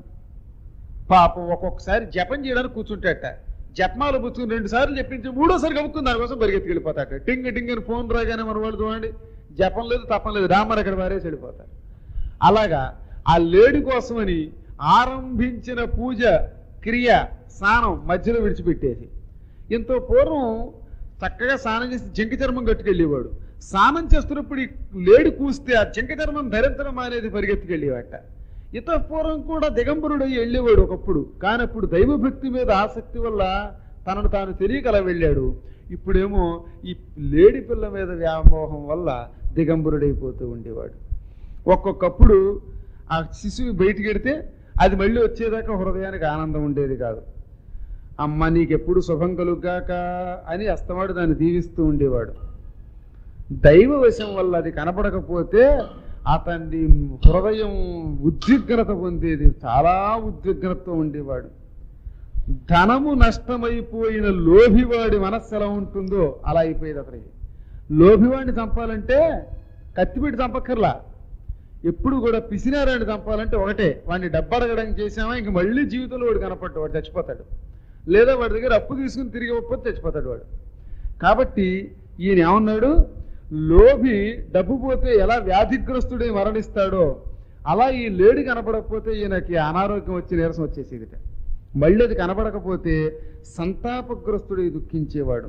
పాపం ఒక్కొక్కసారి జపం చేయడానికి కూర్చుంటాట జపమాలు పుచ్చుకుని రెండు సార్లు చెప్పించి మూడోసారి కమ్ముకుని దానికోసం పరిగెత్తి వెళ్ళిపోతాట టింగ్ టింగ్ అని ఫోన్ రాగానే మన వాళ్ళు చూడండి జపం లేదు తపం లేదు రామర్ అక్కడ వారేసి వెళ్ళిపోతారు అలాగా ఆ లేడి కోసమని ఆరంభించిన పూజ క్రియ స్నానం మధ్యలో విడిచిపెట్టేసి ఎంతో పూర్వం చక్కగా స్నానం చేసి జింక చర్మం కట్టుకెళ్ళేవాడు స్నానం చేస్తున్నప్పుడు ఈ లేడి కూస్తే ఆ జింక చర్మం ధరించడం అనేది పరిగెత్తుకెళ్ళేవాట ఇత పూర్వం కూడా దిగంబరుడు అయ్యి వెళ్ళేవాడు ఒకప్పుడు కానీ అప్పుడు దైవభక్తి మీద ఆసక్తి వల్ల తనను తాను తెలియక అలా వెళ్ళాడు ఇప్పుడేమో ఈ లేడి పిల్ల మీద వ్యామోహం వల్ల దిగంబరుడైపోతూ ఉండేవాడు ఒక్కొక్కప్పుడు ఆ శిశువు బయటికి వెడితే అది మళ్ళీ వచ్చేదాకా హృదయానికి ఆనందం ఉండేది కాదు అమ్మ నీకెప్పుడు శుభం కలుగాక అని అస్తమాడు దాన్ని దీవిస్తూ ఉండేవాడు దైవ వశం వల్ల అది కనపడకపోతే అతని హృదయం ఉద్విగ్నత పొందేది చాలా ఉద్విగ్నతతో ఉండేవాడు ధనము నష్టమైపోయిన లోభివాడి మనస్సు ఎలా ఉంటుందో అలా అయిపోయేది అతనికి లోభివాడిని చంపాలంటే కత్తిపెట్టి చంపక్కర్లా ఎప్పుడు కూడా పిసినారాన్ని చంపాలంటే ఒకటే వాడిని డబ్బడగడానికి చేసామా ఇంక మళ్ళీ జీవితంలో వాడు కనపడ్డు వాడు చచ్చిపోతాడు లేదా వాడి దగ్గర అప్పు తీసుకుని తిరిగి ఇవ్వకపోతే చచ్చిపోతాడు వాడు కాబట్టి ఈయన ఏమన్నాడు లోభి డబ్బు పోతే ఎలా వ్యాధిగ్రస్తుడై మరణిస్తాడో అలా ఈ లేడి కనపడకపోతే ఈయనకి అనారోగ్యం వచ్చి నీరసం వచ్చేసేదిట మళ్ళీ అది కనపడకపోతే సంతాపగ్రస్తుడై దుఃఖించేవాడు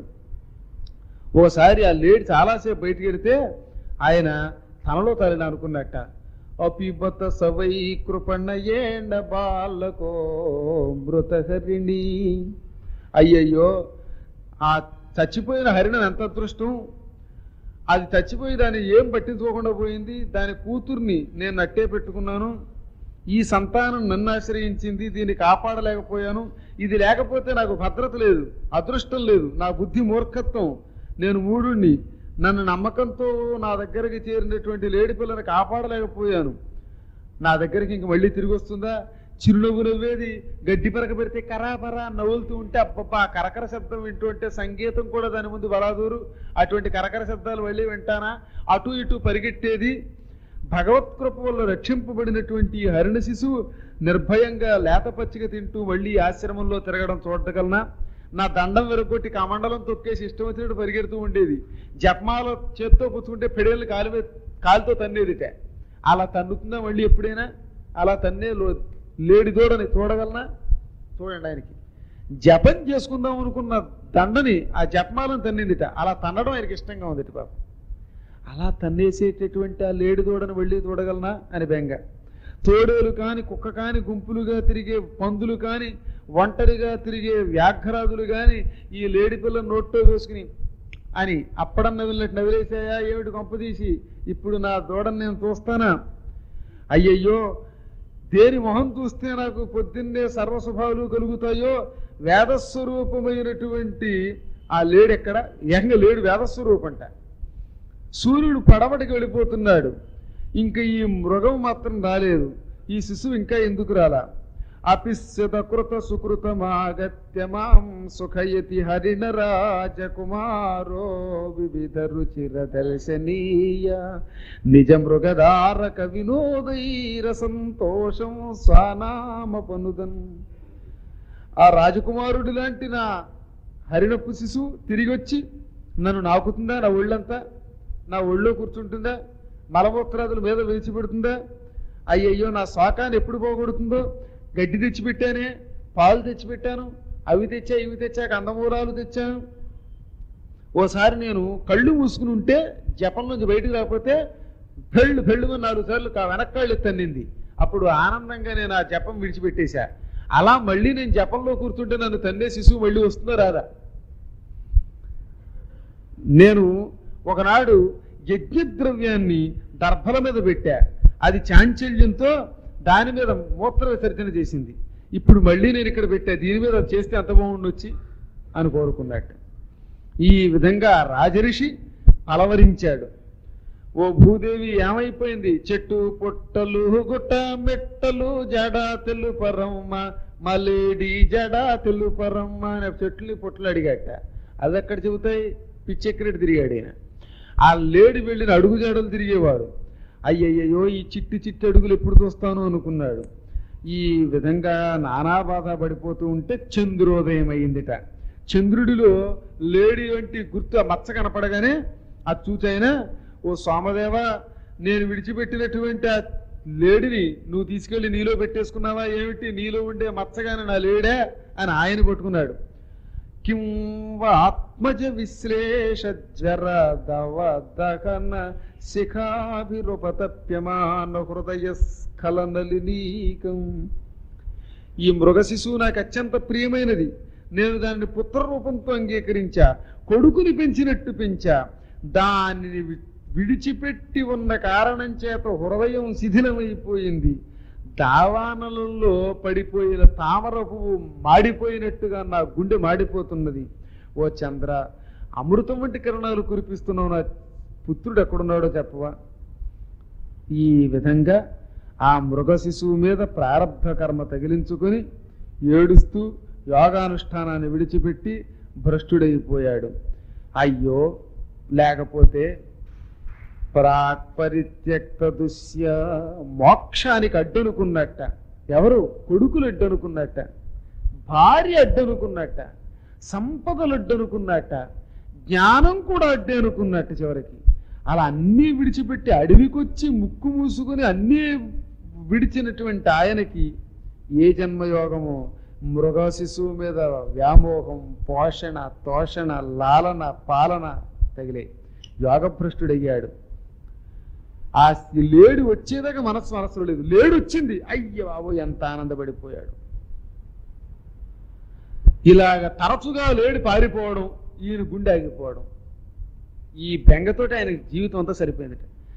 ఓసారి ఆ లేడి చాలాసేపు బయటికి వెడితే ఆయన తనలో తల్లిని అనుకున్నట్ట అపిబత సవై కృపణయేండ బాలకో మృతహరిణి అయ్యయ్యో ఆ చచ్చిపోయిన హరిణం ఎంత అదృష్టం అది చచ్చిపోయి దాన్ని ఏం పట్టించుకోకుండా పోయింది దాని కూతుర్ని నేను నట్టే పెట్టుకున్నాను ఈ సంతానం నన్ను ఆశ్రయించింది దీన్ని కాపాడలేకపోయాను ఇది లేకపోతే నాకు భద్రత లేదు అదృష్టం లేదు నా బుద్ధి మూర్ఖత్వం నేను మూడుణ్ణి నన్ను నమ్మకంతో నా దగ్గరికి చేరినటువంటి లేడి పిల్లని కాపాడలేకపోయాను నా దగ్గరికి ఇంక మళ్ళీ తిరిగి వస్తుందా చిరునవ్వు నవ్వేది గడ్డి పరక పెడితే కరాపరా నవ్వులుతూ ఉంటే అబ్బబ్బా ఆ కరకర శబ్దం వింటూ ఉంటే సంగీతం కూడా దాని ముందు బలాదూరు అటువంటి కరకర శబ్దాలు మళ్ళీ వింటానా అటు ఇటు పరిగెట్టేది భగవత్కృప వల్ల రక్షింపబడినటువంటి ఈ హరిణ శిశువు నిర్భయంగా లేత పచ్చిక తింటూ మళ్ళీ ఈ ఆశ్రమంలో తిరగడం చూడగలనా నా దండం వెరగొట్టి కమండలం తొక్కేసి ఇష్టం వచ్చినట్టు పరిగెడుతూ ఉండేది జపమాల చేత్తో పుచ్చుకుంటే పెడేళ్ళు కాలు మీద- కాలుతో తన్నేదిట అలా తన్నుతుందా మళ్ళీ ఎప్పుడైనా అలా తన్నే లో- లేడి దూడని చూడగలనా చూడండి ఆయనకి జపం చేసుకుందాం అనుకున్న దండని ఆ జపమాలను తన్నిందిట అలా తన్నడం ఆయనకి ఇష్టంగా ఉందిట పాపం అలా తన్నేసేటటువంటి ఆ లేడి దూడను వెళ్ళి చూడగలనా అని బెంగ తోడేలు కాని కుక్క కాని గుంపులుగా తిరిగే పందులు కాని ఒంటరిగా తిరిగే వ్యాఘ్రాదులు కాని ఈ లేడి పిల్ల నోట్లో వేసుకుని అని అప్పడన్న వెళ్ళినట్టు నవిలేసాయా ఏమిటి కొంపదీసి ఇప్పుడు నా దూడని నేను చూస్తానా అయ్యయ్యో దేని మొహం చూస్తే నాకు పొద్దున్నే సర్వస్వభావాలు కలుగుతాయో వేదస్వరూపమైనటువంటి ఆ లేడు ఎక్కడ ఏకంగా లేడు వేదస్వరూపంట సూర్యుడు పడమటికి వెళ్ళిపోతున్నాడు ఇంకా ఈ మృగం మాత్రం రాలేదు ఈ శిశువు ఇంకా ఎందుకు రాలా అపిస్యత కృత సుకృతమాగత్య మాం సుఖయతి హరిణ రాజకుమారో వివిధ రుచిర దర్శనీయ నిజ మృగదారక వినోదైర సంతోషం స్వానామ పనుదన్ ఆ రాజకుమారుడి లాంటి నా హరిణపు శిశువు తిరిగి వచ్చి నన్ను నాకుతుందా నా ఒళ్ళంతా నా ఒళ్ళో కూర్చుంటుందా మలమూత్రాదుల మీద విడిచిపెడుతుందా అయ్యయ్యో నా శోకాన్ని ఎప్పుడు పోగొడుతుందో గడ్డి తెచ్చిపెట్టానే పాలు తెచ్చిపెట్టాను అవి తెచ్చా ఇవి తెచ్చా కందమూలాలు తెచ్చాను ఓసారి నేను కళ్ళు మూసుకుని ఉంటే జపం నుంచి బయటకు రాకపోతే పెళ్ళు పెళ్ళుగా నాలుగు సార్లు కా- వెనక్కాళ్ళు తన్నింది అప్పుడు ఆనందంగా నేను ఆ జపం విడిచిపెట్టేశా అలా మళ్ళీ నేను జపంలో కూర్చుంటే నన్ను తన్నే శిశువు మళ్ళీ వస్తుందో రాదా నేను ఒకనాడు యజ్ఞద్రవ్యాన్ని దర్భల మీద పెట్టా అది చాంచల్యంతో దాని మీద మూత్ర విసర్జన చేసింది ఇప్పుడు మళ్ళీ నేను ఇక్కడ పెట్టా దీని మీద అది చేస్తే ఎంత బాగుండొచ్చి అని కోరుకున్నట్టు ఈ విధంగా రాజరిషి అలవరించాడు ఓ భూదేవి ఏమైపోయింది చెట్టు పొట్టలు గుట్ట మెట్టలు జడ తెలుపరమ్మ మలేడి జడ తెలుపరమ్మ అనే చెట్లు పొట్టలు అడిగాట అది ఎక్కడ చెబుతాయి పిచ్చెక్కినట్టు తిరిగాడు ఈయన ఆ లేడి వెళ్ళిన అడుగు జాడలు తిరిగేవాడు అయ్యయ్యో ఈ చిట్టి చిట్టి అడుగులు ఎప్పుడు చూస్తాను అనుకున్నాడు ఈ విధంగా నానా బాధ పడిపోతూ ఉంటే చంద్రోదయం అయిందిట చంద్రుడిలో లేడి వంటి గుర్తు ఆ మచ్చ కనపడగానే అది చూచైనా ఓ సోమదేవ నేను విడిచిపెట్టినటువంటి ఆ లేడిని నువ్వు తీసుకెళ్లి నీలో పెట్టేసుకున్నావా ఏమిటి నీలో ఉండే మచ్చగానే నా లేడే అని ఆయన పట్టుకున్నాడు కిం వా ఆత్మజ విశ్లేష జ్వర దవ దహన శిఖాభిరుపతప్యమాన హృదయ స్ఖలనలినీకం ఈ మృగ శిశువు నాకు అత్యంత ప్రియమైనది నేను దానిని పుత్ర రూపంతో అంగీకరించా కొడుకుని పెంచినట్టు పెంచా దానిని వి- విడిచిపెట్టి ఉన్న కారణం చేత హృదయం శిథిలమైపోయింది దావానలలో పడిపోయిన తామర పువ్వు మాడిపోయినట్టుగా నా గుండె మాడిపోతున్నది ఓ చంద్ర అమృతం వంటి కిరణాలు కురిపిస్తున్నావు నా పుత్రుడు ఎక్కడున్నాడో చెప్పవా ఈ విధంగా ఆ మృగ శిశువు మీద ప్రారంభ కర్మ తగిలించుకొని ఏడుస్తూ యోగానుష్ఠానాన్ని విడిచిపెట్టి భ్రష్టుడైపోయాడు అయ్యో లేకపోతే ప్రాక్ పరిత్యక్త దుశ్య మోక్షానికి అడ్డనుకున్నట్ట ఎవరు కొడుకులు అడ్డనుకున్నట్ట భార్య అడ్డనుకున్నట్ట సంపదలు అడ్డనుకున్నట్ట జ్ఞానం కూడా అడ్డే అనుకున్నట్టు చివరికి అలా అన్నీ విడిచిపెట్టి అడవికొచ్చి ముక్కు మూసుకొని అన్నీ విడిచినటువంటి ఆయనకి ఏ జన్మయోగమో మృగ శిశువు మీద వ్యామోహం పోషణ తోషణ లాలన పాలన తగిలే యోగభ్రష్టుడయ్యాడు ఆ లేడు వచ్చేదాకా మనస్సు మనస్సులో లేదు లేడు వచ్చింది అయ్య బాబు ఎంత ఆనందపడిపోయాడు ఇలాగ తరచుగా లేడి పారిపోవడం ఈయన గుండె ఆగిపోవడం ఈ బెంగతోటి ఆయన జీవితం అంతా సరిపోయింది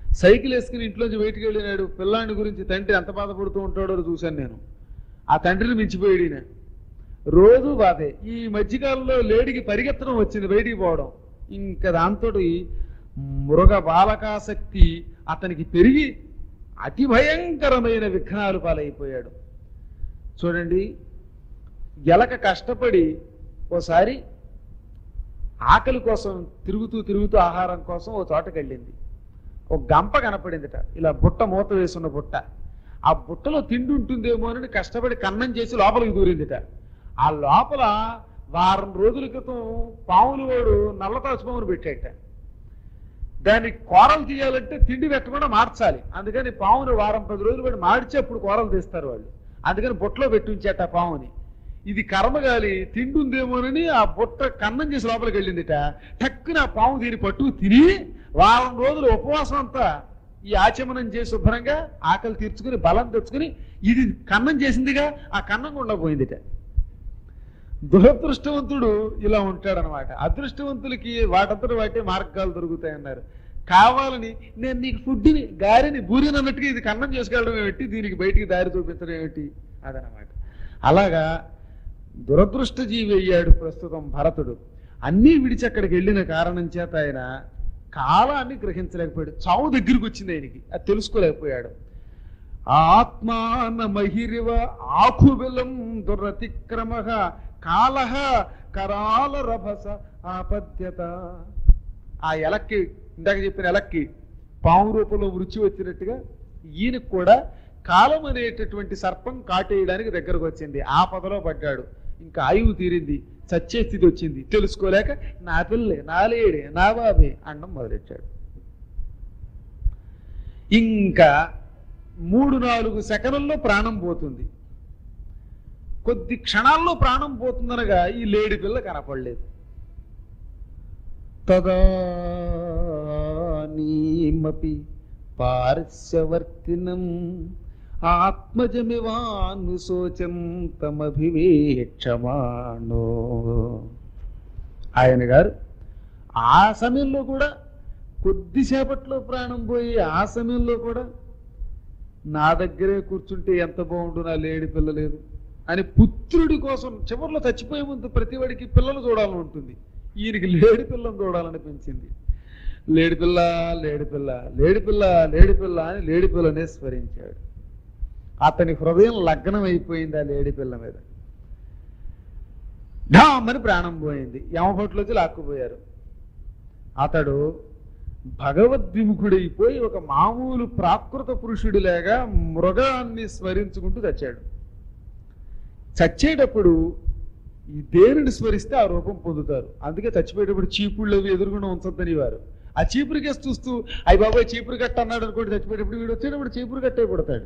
సైకిల్ వేసుకుని ఇంట్లోంచి బయటికి వెళ్ళినాడు పిల్లాడి గురించి తండ్రి ఎంత బాధపడుతూ ఉంటాడో చూశాను నేను ఆ తండ్రిని మించిపోయాడు ఈయన రోజు బాధే ఈ మధ్యకాలంలో లేడికి పరిగెత్తడం వచ్చింది బయటికి పోవడం ఇంకా దాంతో మృగ బాలకాసక్తి అతనికి పెరిగి అతి భయంకరమైన విఘ్నాలు పాలైపోయాడు చూడండి ఎలక కష్టపడి ఓసారి ఆకలి కోసం తిరుగుతూ తిరుగుతూ ఆహారం కోసం ఓ చోటకి వెళ్ళింది ఒక గంప కనపడిందిట ఇలా బుట్ట మూత వేసున్న బుట్ట ఆ బుట్టలో తిండి ఉంటుందేమో అని కష్టపడి కన్నం చేసి లోపలికి దూరిందిట ఆ లోపల వారం రోజుల క్రితం పాములు వాడు నల్ల తాచుపామును పెట్టాట దాన్ని కూరలు తీయాలంటే తిండి పెట్టకుండా మార్చాలి అందుకని పాముని వారం పది రోజులు పెట్టి మార్చి అప్పుడు కూరలు తీస్తారు వాళ్ళు అందుకని బుట్టలో పెట్టి ఉంచేట ఆ పాముని ఇది కర్మగాలి తిండి ఉందేమోనని ఆ బుట్ట కన్నం చేసి లోపలికి వెళ్ళిందిట టక్కున ఆ పాము దీని పట్టు తిని వారం రోజులు ఉపవాసం అంతా ఈ ఆచమనం చేసి శుభ్రంగా ఆకలి తీర్చుకుని బలం తెచ్చుకుని ఇది కన్నం చేసిందిగా ఆ కన్నం గుండా పోయిందిట దురదృష్టవంతుడు ఇలా ఉంటాడనమాట అదృష్టవంతులకి వాటంతటి వాటే మార్గాలు దొరుకుతాయన్నారు కావాలని నేను నీకు ఫుడ్ని గారిని బూరిని అన్నట్టుగా ఇది కన్నం చేసుకెళ్ళడం ఏమిటి దీనికి బయటికి దారి చూపించడం ఏమిటి అదనమాట అలాగా దురదృష్ట జీవి అయ్యాడు ప్రస్తుతం భరతుడు అన్నీ విడిచి అక్కడికి వెళ్ళిన కారణం చేత ఆయన కాలాన్ని గ్రహించలేకపోయాడు చావు దగ్గరికి వచ్చింది ఆయనకి అది తెలుసుకోలేకపోయాడు ఆత్మాన మహిరివ ఆకుబిలం దురతిక్రమ కాలహ కరాల రభస ఆపద్యత ఆ ఎలక్కి ఇందాక చెప్పిన ఎలక్కి పాము రూపంలో వృచి వచ్చినట్టుగా ఈయనకు కూడా కాలం అనేటటువంటి సర్పం కాటేయడానికి దగ్గరకు వచ్చింది ఆ పదలో పడ్డాడు ఇంకా ఆయువు తీరింది చచ్చే స్థితి వచ్చింది తెలుసుకోలేక నా పిల్లే నా లేడే నా బాబే అండం మొదలెట్టాడు ఇంకా మూడు నాలుగు సెకన్లలో ప్రాణం పోతుంది కొద్ది క్షణాల్లో ప్రాణం పోతుందనగా ఈ లేడి పిల్ల కనపడలేదు తదానీమపి పార్శ్వవర్తినం ఆత్మజమివానుశోచం తమభివేక్షమాణో ఆయన గారు ఆ సమయంలో కూడా కొద్దిసేపట్లో ప్రాణం పోయి ఆ సమయంలో కూడా నా దగ్గరే కూర్చుంటే ఎంత బాగుండు నా లేడి పిల్ల లేదు అని పుత్రుడి కోసం చివరిలో చచ్చిపోయే ముందు ప్రతివాడికి పిల్లలు చూడాలని ఉంటుంది ఈయనకి లేడి పిల్లని చూడాలనిపించింది లేడి పిల్ల లేడి పిల్ల లేడి పిల్ల లేడి పిల్ల అని లేడి పిల్లనే స్మరించాడు అతని హృదయం లగ్నం అయిపోయింది ఆ లేడి పిల్ల మీద ఢామని ప్రాణం పోయింది యమభట్లోకి లాక్కుపోయారు అతడు భగవద్విముఖుడైపోయి ఒక మామూలు ప్రాకృత పురుషుడిలాగా మృగాన్ని స్మరించుకుంటూ చచ్చాడు చచ్చేటప్పుడు ఈ దేనిని స్మరిస్తే ఆ రూపం పొందుతారు అందుకే చచ్చిపోయేటప్పుడు చీపుళ్ళు అవి ఎదురుగుండా ఉంచొద్దని వారు ఆ చీపురు కేసు చూస్తూ అయ్యి బాబాయ్ చీపురు కట్ట అన్నాడు అనుకోండి చచ్చిపోయేటప్పుడు వీడు వచ్చేటప్పుడు చీపురు కట్టే పడతాడు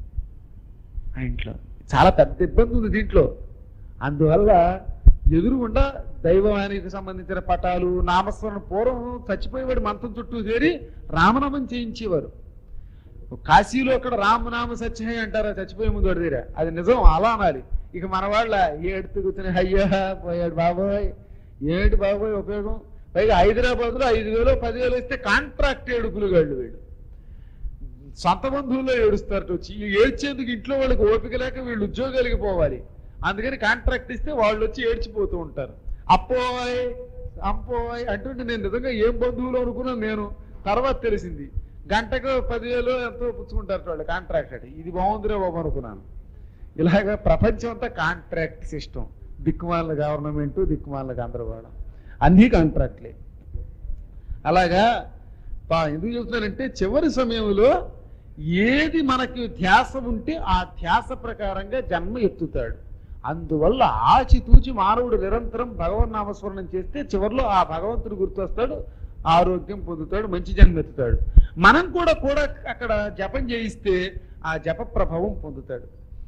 ఆ ఇంట్లో చాలా పెద్ద ఇబ్బంది ఉంది దీంట్లో అందువల్ల ఎదురుగుండా దైవానికి సంబంధించిన పటాలు నామస్మరణ పూర్వం చచ్చిపోయేవాడు మంత్రం చుట్టూ చేరి రామనామం చేయించేవారు కాశీలో అక్కడ రామనామ సత్యహే అంటారా చచ్చిపోయే ముందు వాడి దగ్గర అది నిజం అలా అనాలి ఇక మన వాళ్ళ ఏడుతూ కూర్చుని అయ్యా పోయాడు బాబోయ్ ఏడు బాబోయ్ ఉపయోగం పైగా హైదరాబాద్లో ఐదు వేలు పదివేలు ఇస్తే కాంట్రాక్ట్ ఏడుపులు గాళ్ళు వీళ్ళు సొంత బంధువుల్లో ఏడుస్తారట వచ్చి ఈ ఏడ్చేందుకు ఇంట్లో వాళ్ళకి ఓపిక లేక వీళ్ళు ఉద్యోగాలకి పోవాలి అందుకని కాంట్రాక్ట్ ఇస్తే వాళ్ళు వచ్చి ఏడ్చిపోతూ ఉంటారు అప్పోయ్ అంపోయ్ అంటుంటే నేను నిజంగా ఏం బంధువులు అనుకున్నాను నేను తర్వాత తెలిసింది గంటకు పదివేలు ఎంతో పుచ్చుకుంటారు వాళ్ళు కాంట్రాక్ట్ అంటే ఇది బాగుందిరే బాబు అనుకున్నాను ఇలాగ ప్రపంచం అంతా కాంట్రాక్ట్ సిస్టమ్ దిక్కుమాల గవర్నమెంట్ దిక్కుమాల గందరగోళం అన్నీ కాంట్రాక్ట్లే అలాగా పా ఎందుకు చెప్తున్నానంటే చివరి సమయంలో ఏది మనకి ధ్యాస ఉంటే ఆ ధ్యాస ప్రకారంగా జన్మ ఎత్తుతాడు అందువల్ల ఆచితూచి మానవుడు నిరంతరం భగవన్ నామస్మరణం చేస్తే చివరిలో ఆ భగవంతుడు గుర్తొస్తాడు ఆరోగ్యం పొందుతాడు మంచి జన్మ ఎత్తుతాడు మనం కూడా కూడా అక్కడ జపం చేయిస్తే ఆ జప ప్రభావం పొందుతాడు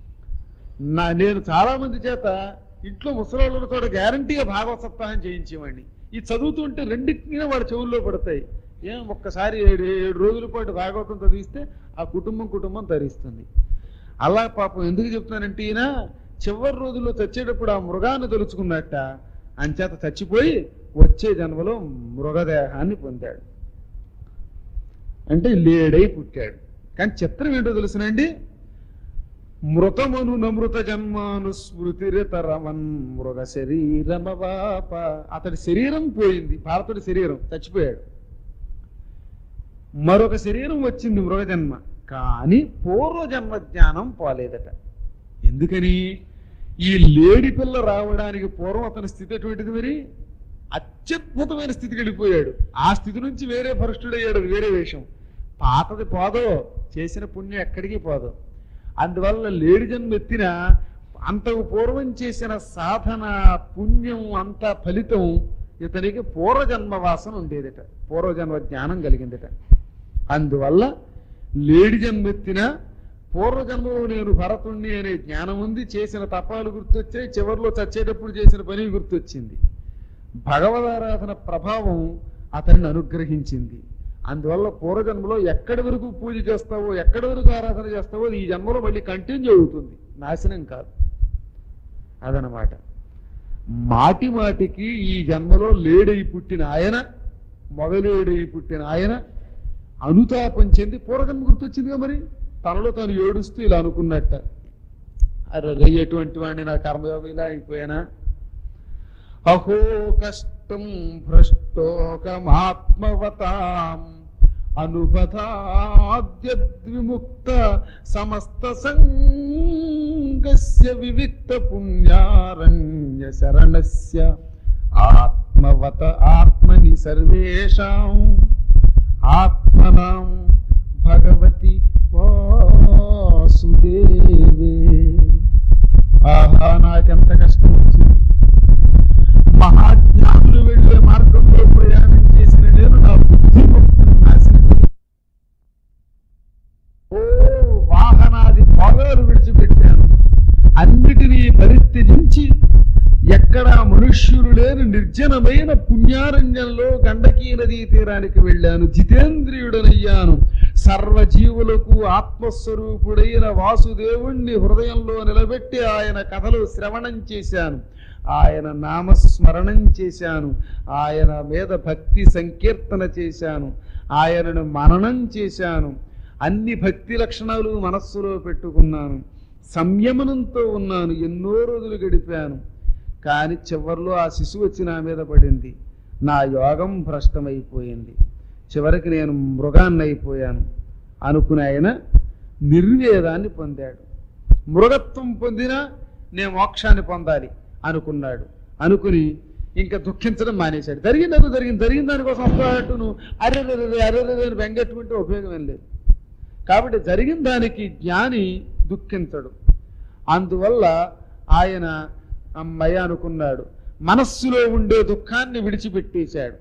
నా నేను చాలా మంది చేత ఇంట్లో ముసలాళ్ళతో గ్యారంటీగా భాగవత సప్తాహం చేయించేవాడిని ఇది చదువుతుంటే రెండింటినీ వాడి చెవుల్లో పడతాయి ఏం ఒక్కసారి ఏడు ఏడు రోజుల పాటు భాగవతం చదివిస్తే ఆ కుటుంబం కుటుంబం తరిస్తుంది అలా పాపం ఎందుకు చెప్తున్నానంటే ఈయన చివరి రోజుల్లో చచ్చేటప్పుడు ఆ మృగాన్ని తలుచుకున్నట్ట అంచేత చచ్చిపోయి వచ్చే జన్మలో మృగదేహాన్ని పొందాడు అంటే లేడై పుట్టాడు కానీ చిత్రం ఏంటో తెలుసునండి మృతమను నమృత జన్మాను స్మృతిరితరమన్ మృగ శరీరమవాప అతడి శరీరం పోయింది భారతుడి శరీరం చచ్చిపోయాడు మరొక శరీరం వచ్చింది మృగజన్మ కానీ పూర్వజన్మ జ్ఞానం పోలేదట ఎందుకని ఈ లేడి పిల్ల రావడానికి పూర్వం అతని స్థితి ఎటువంటిది మరి అత్యద్భుతమైన స్థితికి వెళ్ళిపోయాడు ఆ స్థితి నుంచి వేరే భ్రష్టుడయ్యాడు అది వేరే వేషం పాతది పోదో చేసిన పుణ్యం ఎక్కడికి పోదు అందువల్ల లేడి జన్మ ఎత్తిన అంతకు పూర్వం చేసిన సాధన పుణ్యం అంత ఫలితం ఇతనికి పూర్వజన్మ వాసన ఉండేదట పూర్వజన్మ జ్ఞానం కలిగిందట అందువల్ల లేడి జన్మెత్తిన పూర్వజన్మలో నేను భరతుణ్ణి అనే జ్ఞానం ఉంది చేసిన తపాలు గుర్తొచ్చాయి చివరిలో చచ్చేటప్పుడు చేసిన పని గుర్తొచ్చింది భగవదారాధన ప్రభావం అతన్ని అనుగ్రహించింది అందువల్ల పూర్వజన్మలో ఎక్కడి వరకు పూజ చేస్తావో ఎక్కడి వరకు ఆరాధన చేస్తావో అది ఈ జన్మలో మళ్ళీ కంటిన్యూ అవుతుంది నాశనం కాదు అదనమాట మాటి మాటికి ఈ జన్మలో లేడై పుట్టిన ఆయన మొదలేడై పుట్టిన ఆయన అనుతాపం చెంది పూర్వజన్మ గుర్తొచ్చిందిగా మరి తనలో తాను ఏడుస్తూ ఇలా అనుకున్నట్ట అరే ఎటువంటి వాడిని నా కర్మయోగం ఇలా అయిపోయానా అహో కష్టం భ్రష్టోకమాత్మవతాం అనుపథాద్యద్విముక్త సమస్త సంగస్య వివిక్త పుణ్యారణ్య శరణస్య ఆత్మవత ఆత్మని సర్వేషాం ఆత్మనాం భగవతి వాసుదేవే ఆహా నాకెంత కష్టం వచ్చింది మహాజ్ఞానులు వెళ్ళే మార్గంలో ప్రయాణం చేసిన నేను నా బుద్ధి మొత్తం నాశనం చేశాను. ఓ వాహనాది భోగాలు విడిచిపెట్టాను అన్నిటినీ పరిత్యజించి ఎక్కడ మనుష్యులు లేని నిర్జనమైన పుణ్యారణ్యంలో గండకీ నదీ తీరానికి వెళ్ళాను జితేంద్రియుడనయ్యాను సర్వజీవులకు ఆత్మస్వరూపుడైన వాసుదేవుణ్ణి హృదయంలో నిలబెట్టి ఆయన కథలు శ్రవణం చేశాను ఆయన నామస్మరణం చేశాను ఆయన మీద భక్తి సంకీర్తన చేశాను ఆయనను మననం చేశాను అన్ని భక్తి లక్షణాలు మనస్సులో పెట్టుకున్నాను సంయమనంతో ఉన్నాను ఎన్నో రోజులు గడిపాను కానీ చివరిలో ఆ శిశువు వచ్చి నా మీద పడింది నా యోగం భ్రష్టమైపోయింది చివరికి నేను మృగాన్ని అయిపోయాను అనుకుని ఆయన నిర్వేదాన్ని పొందాడు మృగత్వం పొందినా నేను మోక్షాన్ని పొందాలి అనుకున్నాడు అనుకుని ఇంకా దుఃఖించడం మానేశాడు జరిగింది అది జరిగింది జరిగిన దానికోసం అప్పుడు నువ్వు అరే అరే అని వెంగట్టుకుంటే ఉపయోగం ఏం లేదు కాబట్టి జరిగిన దానికి జ్ఞాని దుఃఖించడు అందువల్ల ఆయన అమ్మయ్య అనుకున్నాడు మనస్సులో ఉండే దుఃఖాన్ని విడిచిపెట్టేశాడు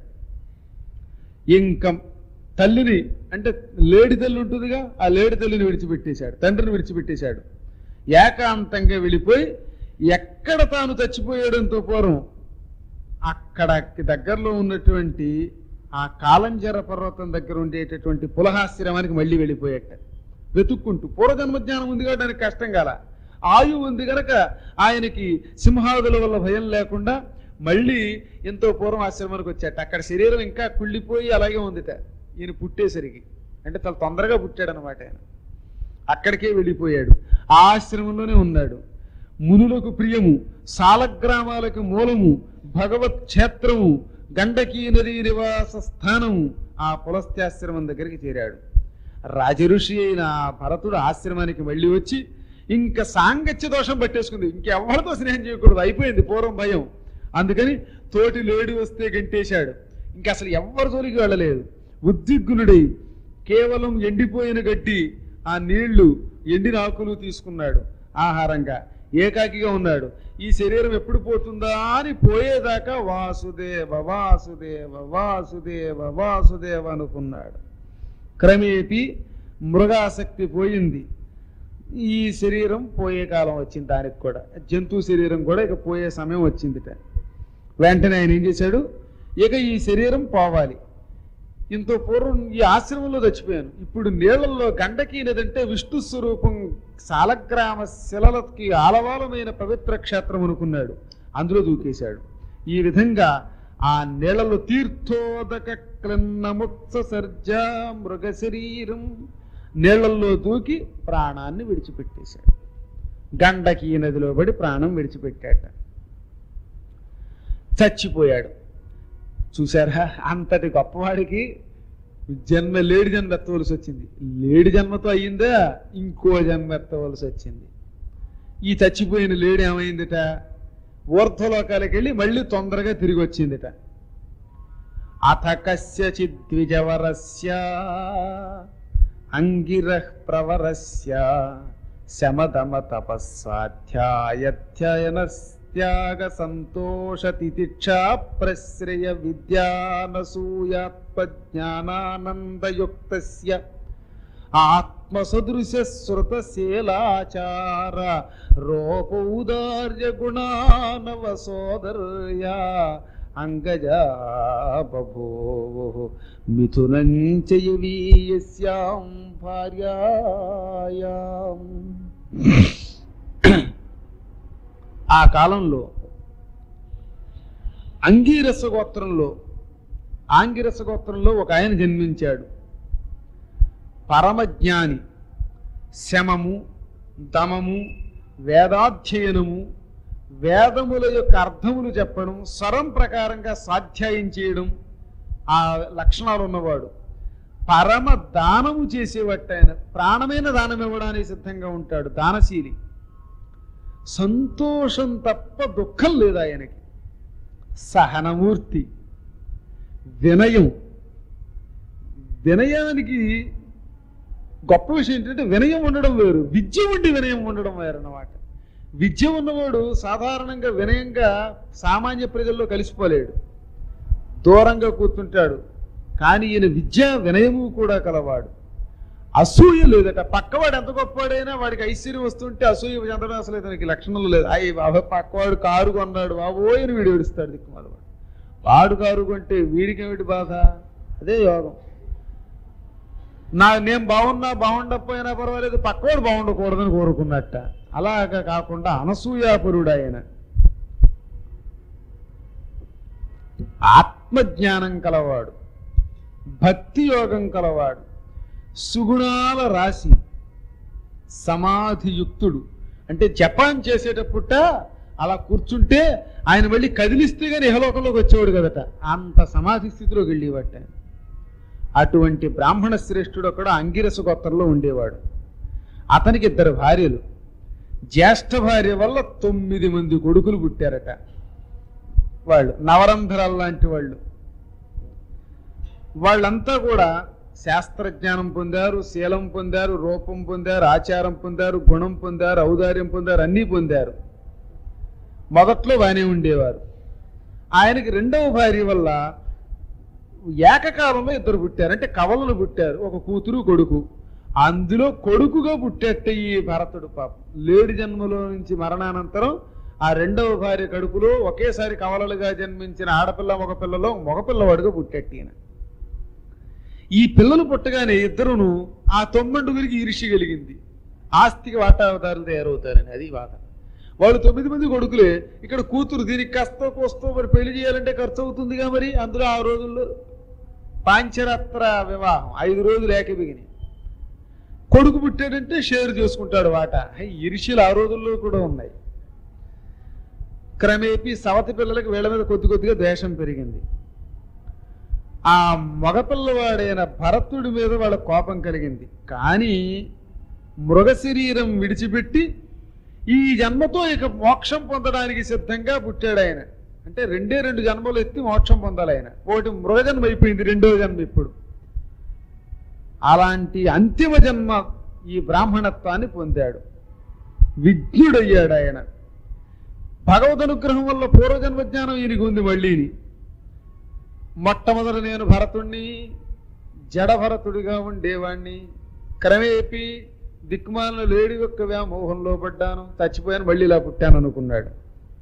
ఇంకా తల్లిని అంటే లేడి తల్లి ఉంటుందిగా ఆ లేడి తల్లిని విడిచిపెట్టేశాడు తండ్రిని విడిచిపెట్టేశాడు ఏకాంతంగా వెళ్ళిపోయి ఎక్కడ తాను చచ్చిపోయాడంతో పూర్వం అక్కడకి దగ్గరలో ఉన్నటువంటి ఆ కాలంజర పర్వతం దగ్గర ఉండేటటువంటి పులహాశ్రమానికి మళ్ళీ వెళ్ళిపోయాట వెతుక్కుంటూ పూర్వజన్మ జ్ఞానం ఉంది కాబట్టి ఆయనకి కష్టం కాల ఆయువు ఉంది గనక ఆయనకి సింహాదుల వల్ల భయం లేకుండా మళ్ళీ ఎంతో పూర్వం ఆశ్రమానికి వచ్చాట అక్కడ శరీరం ఇంకా కుళ్ళిపోయి అలాగే ఉందిట ఈయన పుట్టేసరికి అంటే చాలా తొందరగా పుట్టాడు అనమాట ఆయన అక్కడికే వెళ్ళిపోయాడు ఆ ఆశ్రమంలోనే ఉన్నాడు మునులకు ప్రియము సాలగ్రామాలకు మూలము భగవత్ క్షేత్రము గండకీ నదీ నివాస స్థానము ఆ పులస్త్యాశ్రమం దగ్గరికి చేరాడు రాజఋషి అయిన ఆ భరతుడు ఆశ్రమానికి మళ్ళీ వచ్చి ఇంకా సాంగత్య దోషం పట్టేసుకుంది ఇంకెవరితో స్నేహం చేయకూడదు అయిపోయింది పూర్వం భయం అందుకని తోటి లేడి వస్తే గంటేశాడు ఇంకా అసలు ఎవ్వరి జోలికి వెళ్ళలేదు ఉద్విగ్నుడై కేవలం ఎండిపోయిన గడ్డి ఆ నీళ్లు ఎండిన ఆకులు తీసుకున్నాడు ఆహారంగా ఏకాకిగా ఉన్నాడు ఈ శరీరం ఎప్పుడు పోతుందా అని పోయేదాకా వాసుదేవ వాసుదేవ వాసుదేవ వాసుదేవ అనుకున్నాడు క్రమేపీ మృగాసక్తి పోయింది ఈ శరీరం పోయే కాలం వచ్చింది దానికి కూడా జంతు శరీరం కూడా ఇక పోయే సమయం వచ్చిందిట వెంటనే ఆయన ఏం చేశాడు ఇక ఈ శరీరం పోవాలి ఇంత పూర్వం ఈ ఆశ్రమంలో చచ్చిపోయాను ఇప్పుడు నీళ్లలో గండకీ నది అంటే విష్ణు స్వరూపం సాలగ్రామ శిలలకి ఆలవాలమైన పవిత్ర క్షేత్రం అనుకున్నాడు అందులో దూకేశాడు ఈ విధంగా ఆ నీళ్ళలో తీర్థోదక క్లన్నముత్స సర్జ మృగ శరీరం నీళ్ళల్లో దూకి ప్రాణాన్ని విడిచిపెట్టేశాడు గండకీ నదిలో పడి ప్రాణం విడిచిపెట్టాట చచ్చిపోయాడు చూసారా అంతటి గొప్పవాడికి జన్మ లేడి జన్మ ఎత్తవలసి వచ్చింది లేడి జన్మతో అయ్యిందా ఇంకో జన్మ ఎత్తవలసి వచ్చింది ఈ చచ్చిపోయిన లేడి ఏమైందిట ఊర్ధ్వలోకాలకు వెళ్ళి మళ్ళీ తొందరగా తిరిగి వచ్చిందిట అథ కస్యచిద్విజవరస్య అంగిరః ప్రవరస్య శమదమ తపస్సాధ్యాయధ్యయనస్త్యాగ సంతోష తితిక్షా ప్రశ్రయ విద్యానసూయాత్మజ్ఞానానందయుక్తస్య ఆత్మసదృశ శృతశీలాచార రూపౌదార్య గుణానవ సోదర్యా అంగజా బభూవు మిథునం చయవీయస్యాం భార్యాయాం ఆ కాలంలో అంగీరస గోత్రంలో ఆంగిరస గోత్రంలో ఒక ఆయన జన్మించాడు పరమజ్ఞాని శమము దమము వేదాధ్యయనము వేదముల యొక్క అర్థములు చెప్పడం స్వరం ప్రకారంగా స్వాధ్యాయం చేయడం ఆ లక్షణాలు ఉన్నవాడు పరమ దానము చేసేవాడు ఆయన ప్రాణమైన దానం ఇవ్వడానికి సిద్ధంగా ఉంటాడు దానశీలి సంతోషం తప్ప దుఃఖం లేదు ఆయనకి సహనమూర్తి వినయం వినయానికి గొప్ప విషయం ఏంటంటే వినయం ఉండడం వేరు విద్య ఉండి వినయం ఉండడం వేరు అన్నమాట విద్య ఉన్నవాడు సాధారణంగా వినయంగా సామాన్య ప్రజల్లో కలిసిపోలేడు దూరంగా కూర్చుంటాడు కానీ ఈయన విద్య వినయము కూడా కలవాడు అసూయ లేదట పక్కవాడు ఎంత గొప్పవాడైనా వాడికి ఐశ్వర్యం వస్తుంటే అసూయ చెందడం అసలు ఇతనికి లక్షణం లేదు అయ్యి బాబా పక్కవాడు కారు కొన్నాడు బాబోయని వీడు ఏడుస్తాడు దిక్కుమాలవాడు వాడు కారు కొంటే వీడికి ఏమిటి బాధ అదే యోగం నా నేను బాగున్నా బాగుండకపోయినా పర్వాలేదు పక్కవాడు బాగుండకూడదని కోరుకున్నట్ట అలాగా కాకుండా అనసూయాపరుడు ఆయన ఆత్మజ్ఞానం కలవాడు భక్తి యోగం కలవాడు సుగుణాల రాశి సమాధియుక్తుడు అంటే జపాన్ చేసేటప్పుట అలా కూర్చుంటే ఆయన మళ్ళీ కదిలిస్తే గానీ ఇహలోకంలోకి వచ్చేవాడు కదట అంత సమాధి స్థితిలోకి వెళ్ళేవాట ఆయన. అటువంటి బ్రాహ్మణ శ్రేష్ఠుడు ఒకడు అంగిరస గోత్రంలో ఉండేవాడు అతనికి ఇద్దరు భార్యలు జ్యేష్ఠ భార్య వల్ల తొమ్మిది మంది కొడుకులు పుట్టారట వాళ్ళు నవరంధ్రాలు లాంటి వాళ్ళు వాళ్ళంతా కూడా శాస్త్రజ్ఞానం పొందారు శీలం పొందారు రూపం పొందారు ఆచారం పొందారు గుణం పొందారు ఔదార్యం పొందారు అన్నీ పొందారు మొదట్లో బాగానే ఉండేవారు ఆయనకి రెండవ భార్య వల్ల ఏకకాలంలో ఇద్దరు పుట్టారు అంటే కవలలు పుట్టారు ఒక కూతురు కొడుకు అందులో కొడుకుగా పుట్టేట ఈ భరతుడు పాపం లేడి జన్మలో నుంచి మరణానంతరం ఆ రెండవ భార్య కడుపులో ఒకేసారి కవలలుగా జన్మించిన ఆడపిల్ల మగపిల్లలో మగపిల్లవాడుగా పుట్టేట ఈయన ఈ పిల్లలు పుట్టగానే ఇద్దరును ఆ తొమ్మిడుగురికి ఈర్ష్య కలిగింది ఆస్తికి వాటాదారులు తయారవుతారని అది బాధ వాళ్ళు తొమ్మిది మంది కొడుకులే ఇక్కడ కూతురు దీనికి కస్తో కోస్తో మరి పెళ్లి చేయాలంటే ఖర్చు అవుతుందిగా మరి అందులో ఆ రోజుల్లో పాంచరత్ర వివాహం ఐదు రోజులు ఏకబిగిని కొడుకు పుట్టాడంటే షేర్ చేసుకుంటాడు వాట హై, ఈర్ష్యలు ఆ రోజుల్లో కూడా ఉన్నాయి క్రమేపీ సవతి పిల్లలకి వీళ్ళ మీద కొద్ది కొద్దిగా ద్వేషం పెరిగింది ఆ మగపిల్లవాడైన భరతుడి మీద వాళ్ళ కోపం కలిగింది కానీ మృగ శరీరం విడిచిపెట్టి ఈ జన్మతో ఇక మోక్షం పొందడానికి సిద్ధంగా పుట్టాడు ఆయన అంటే రెండే రెండు జన్మలు ఎత్తి మోక్షం పొందాలి ఆయన ఒకటి మృగజన్మ అయిపోయింది రెండో జన్మ ఇప్పుడు అలాంటి అంతిమ జన్మ ఈ బ్రాహ్మణత్వాన్ని పొందాడు విజ్ఞుడయ్యాడు ఆయన భగవద్ అనుగ్రహం వల్ల పూర్వజన్మ జ్ఞానం ఈయనకి ఉంది మళ్ళీని మొట్టమొదట నేను భరతుణ్ణి జడ భరతుడిగా ఉండేవాణ్ణి క్రమేపీ దిక్మాలను లేడి యొక్క వ్యామోహంలో పడ్డాను చచ్చిపోయాను మళ్ళీ ఇలా పుట్టాను అనుకున్నాడు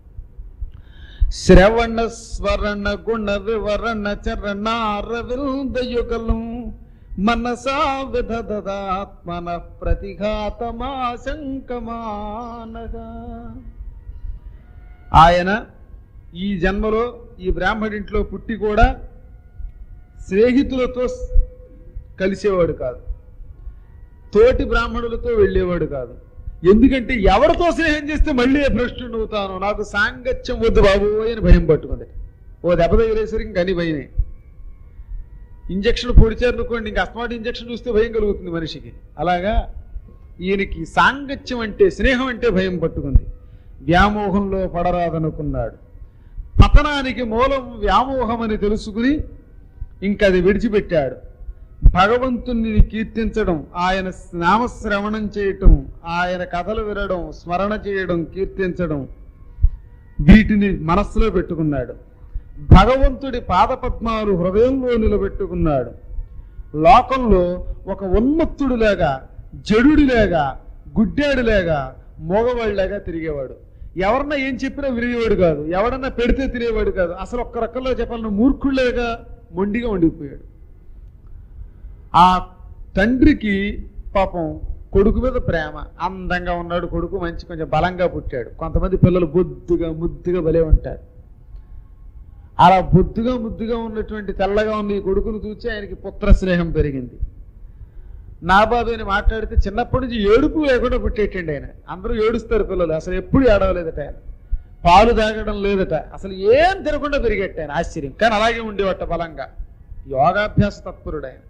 శ్రవణ స్వరణ గుణ వివరణ చరణారవింద యుగలం మనసా విధదాత్మన ప్రతిఘాతమాశంకమానగా ఆయన ఈ జన్మలో ఈ బ్రాహ్మడింట్లో పుట్టి కూడా స్నేహితులతో స్- కలిసేవాడు కాదు తోటి బ్రాహ్మణులతో వెళ్ళేవాడు కాదు ఎందుకంటే ఎవరితో స్నేహం చేస్తే మళ్ళీ భ్రష్టుడు అవుతాను నాకు సాంగత్యం వద్దు బాబు అని భయం పట్టుకుంది ఓ దెబ్బ తగిలేసరికి ఇంక అని భయమే ఇంజక్షన్ పొడిచారు అనుకోండి ఇంకా అస్మాట్ ఇంజక్షన్ చూస్తే భయం కలుగుతుంది మనిషికి అలాగా ఈయనకి సాంగత్యం అంటే స్నేహం అంటే భయం పట్టుకుంది వ్యామోహంలో పడరాదనుకున్నాడు పతనానికి మూలం వ్యామోహం అని తెలుసుకుని ఇంక అది విడిచిపెట్టాడు భగవంతుని కీర్తించడం ఆయన నామశ్రవణం చేయటం ఆయన కథలు వినడం స్మరణ చేయడం కీర్తించడం వీటిని మనస్సులో పెట్టుకున్నాడు భగవంతుడి పాదపద్మాలు హృదయంలో నిలబెట్టుకున్నాడు లోకంలో ఒక ఉన్మత్తుడిలాగా జడుడిలాగా గుడ్డాడిలాగా మోగవాడిలాగా తిరిగేవాడు ఎవరన్నా ఏం చెప్పినా వినేవాడు కాదు ఎవడన్నా పెడితే తినేవాడు కాదు అసలు ఒక్క రకంలో చెప్పాలన్నా మూర్ఖుళ్ళేగా మొండిగా ఉండిపోయాడు ఆ తండ్రికి పాపం కొడుకు మీద ప్రేమ అందంగా ఉన్నాడు కొడుకు మంచి కొంచెం బలంగా పుట్టాడు కొంతమంది పిల్లలు బొద్దుగా ముద్దుగా భలే ఉంటారు అలా బొద్దుగా ముద్దుగా ఉన్నటువంటి తెల్లగా ఉన్న ఈ కొడుకును చూసి ఆయనకి పుత్ర స్నేహం పెరిగింది నా బాబు అని మాట్లాడితే చిన్నప్పటి నుంచి ఏడుపు లేకుండా పుట్టేటండి ఆయన అందరూ ఏడుస్తారు పిల్లలు అసలు ఎప్పుడు ఏడవలేదట ఆయన పాలు తాగడం లేదట అసలు ఏం తినకుండా పెరిగట్ట ఆయన ఆశ్చర్యం కానీ అలాగే ఉండేవట బలంగా యోగాభ్యాస తత్పరుడు ఆయన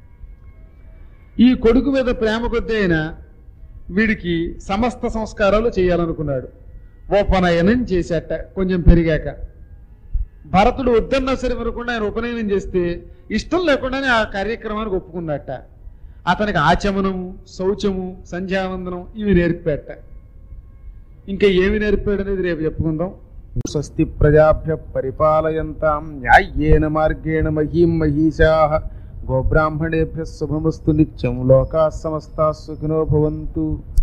ఈ కొడుకు మీద ప్రేమ కొద్దీ ఆయన వీడికి సమస్త సంస్కారాలు చేయాలనుకున్నాడు ఉపనయనం చేశాట కొంచెం పెరిగాక భరతుడు వద్దన్నా సరే వినకుండా ఆయన ఉపనయనం చేస్తే ఇష్టం లేకుండానే ఆ కార్యక్రమానికి ఒప్పుకున్నట్ట అతనికి ఆచమనము శౌచము సంధ్యావందనం ఇవి నేర్పాట ఇంకా ఏమి నేర్పాడు అనేది రేపు చెప్పుకుందాం స్వస్తి ప్రజాభ్య పరిపాలయంతాం న్యాయేన మార్గేణ మహీం మహీషా గోబ్రాహ్మణేభ్య శుభమస్తు నిత్యం లోకా సమస్తా సుఖినో భవంతు